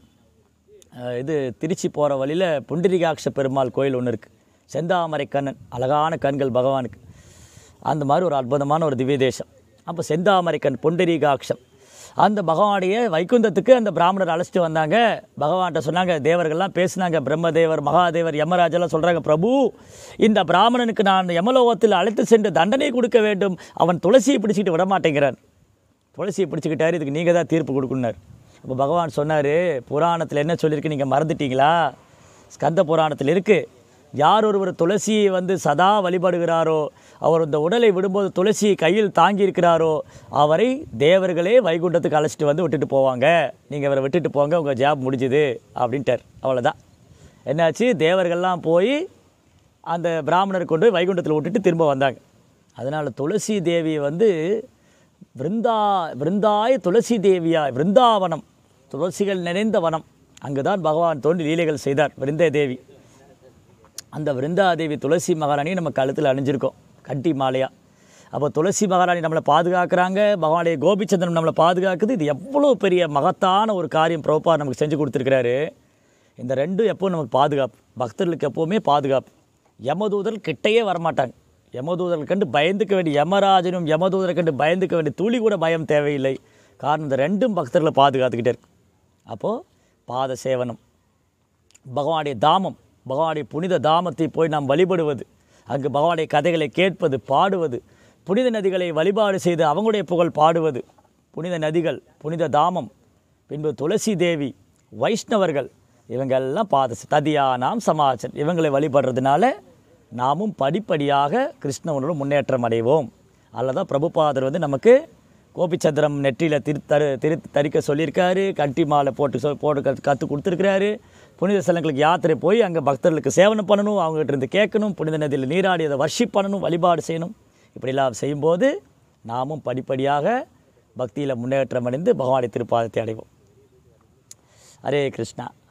இது திருச்சி போகிற வழியில் புண்டரீகாட்ச பெருமாள் கோயில் ஒன்று இருக்குது செந்தாமரை கண்ணன் அழகான கண்கள் பகவானுக்கு அந்த மாதிரி ஒரு அற்புதமான ஒரு திவ்ய தேசம் அப்போ செந்தாமரை கண் புண்டரீகாட்சம் அந்த பகவானுடைய வைகுந்தத்துக்கு அந்த பிராமணர் அழைச்சிட்டு வந்தாங்க பகவான்கிட்ட சொன்னாங்க தேவர்கள்லாம் பேசினாங்க பிரம்மதேவர் மகாதேவர் யமராஜெல்லாம் சொல்கிறாங்க பிரபு இந்த பிராமணனுக்கு நான் யமலோகத்தில் அழைத்து சென்று தண்டனை கொடுக்க வேண்டும் அவன் துளசியை பிடிச்சிட்டு விட மாட்டேங்கிறான் துளசியை பிடிச்சிக்கிட்டாரு இதுக்கு நீங்கள் தான் தீர்ப்பு கொடுக்கணுனார் அப்போ பகவான் சொன்னார் புராணத்தில் என்ன சொல்லியிருக்கு நீங்கள் மறந்துட்டீங்களா ஸ்கந்த புராணத்தில் இருக்குது யார் ஒருவர் துளசியை வந்து சதா வழிபடுகிறாரோ அவர் இந்த உடலை விடும்போது துளசியை கையில் தாங்கி இருக்கிறாரோ அவரை தேவர்களே வைகுண்டத்துக்கு அழைச்சிட்டு வந்து விட்டுட்டு போவாங்க நீங்கள் அவரை விட்டுட்டு போங்க உங்கள் ஜாப் முடிஞ்சுது அப்படின்ட்டார் அவ்வளோதான் என்னாச்சு தேவர்கள்லாம் போய் அந்த பிராமணரை கொண்டு போய் வைகுண்டத்தில் விட்டுட்டு திரும்ப வந்தாங்க அதனால் துளசி தேவி வந்து விருந்தா விருந்தாய துளசி தேவியாய் விருந்தாவனம் துளசிகள் நிறைந்த வனம் அங்கு தான் பகவான் தோன்றி லீலைகள் செய்தார் விருந்த தேவி அந்த விருந்தாதேவி துளசி மகாராணி நம்ம கழுத்தில் அணிஞ்சிருக்கோம் கட்டி மாலையா அப்போ துளசி மகாராணி நம்மளை பாதுகாக்கிறாங்க பகவானுடைய கோபிச்சந்திரன் நம்மளை பாதுகாக்குது இது எவ்வளோ பெரிய மகத்தான ஒரு காரியம் பிரபா நமக்கு செஞ்சு கொடுத்துருக்கிறாரு இந்த ரெண்டும் எப்போ நமக்கு பாதுகாப்பு பக்தர்களுக்கு எப்போவுமே பாதுகாப்பு யமதூதர் கிட்டையே வரமாட்டாங்க யமதூதர்கள் கண்டு பயந்துக்க வேண்டிய யமராஜனும் யமதூதரை கண்டு பயந்துக்க வேண்டிய துளி கூட பயம் தேவையில்லை காரணம் இந்த ரெண்டும் பக்தர்களை பாதுகாத்துக்கிட்டே இருக்கு அப்போது பாத சேவனம் பகவானுடைய தாமம் பகவானுடைய புனித தாமத்தை போய் நாம் வழிபடுவது அங்கு பகவானுடைய கதைகளை கேட்பது பாடுவது புனித நதிகளை வழிபாடு செய்து அவங்களுடைய புகழ் பாடுவது புனித நதிகள் புனித தாமம் பின்பு துளசி தேவி வைஷ்ணவர்கள் இவங்கெல்லாம் பாத ததியானாம் சமாச்சன் இவங்களை வழிபடுறதுனால நாமும் படிப்படியாக கிருஷ்ணவனோட முன்னேற்றம் அடைவோம் அல்லதான் பிரபுபாதர் வந்து நமக்கு கோபிச்சந்திரம் நெற்றியில் திரு தரு திரு தரிக்க சொல்லியிருக்காரு கட்டி மாலை போட்டு சொல் போட்டு கற்று கற்றுக் கொடுத்துருக்கிறாரு புனித ஸ்தலங்களுக்கு யாத்திரை போய் அங்கே பக்தர்களுக்கு சேவனம் பண்ணணும் அவங்ககிட்ட இருந்து கேட்கணும் புனித நதியில் நீராடி அதை வர்ஷிப் பண்ணணும் வழிபாடு செய்யணும் இப்படிலாம் செய்யும்போது நாமும் படிப்படியாக பக்தியில் முன்னேற்றம் அடைந்து பகவானை திருப்பாதத்தை அடைவோம் ஹரே கிருஷ்ணா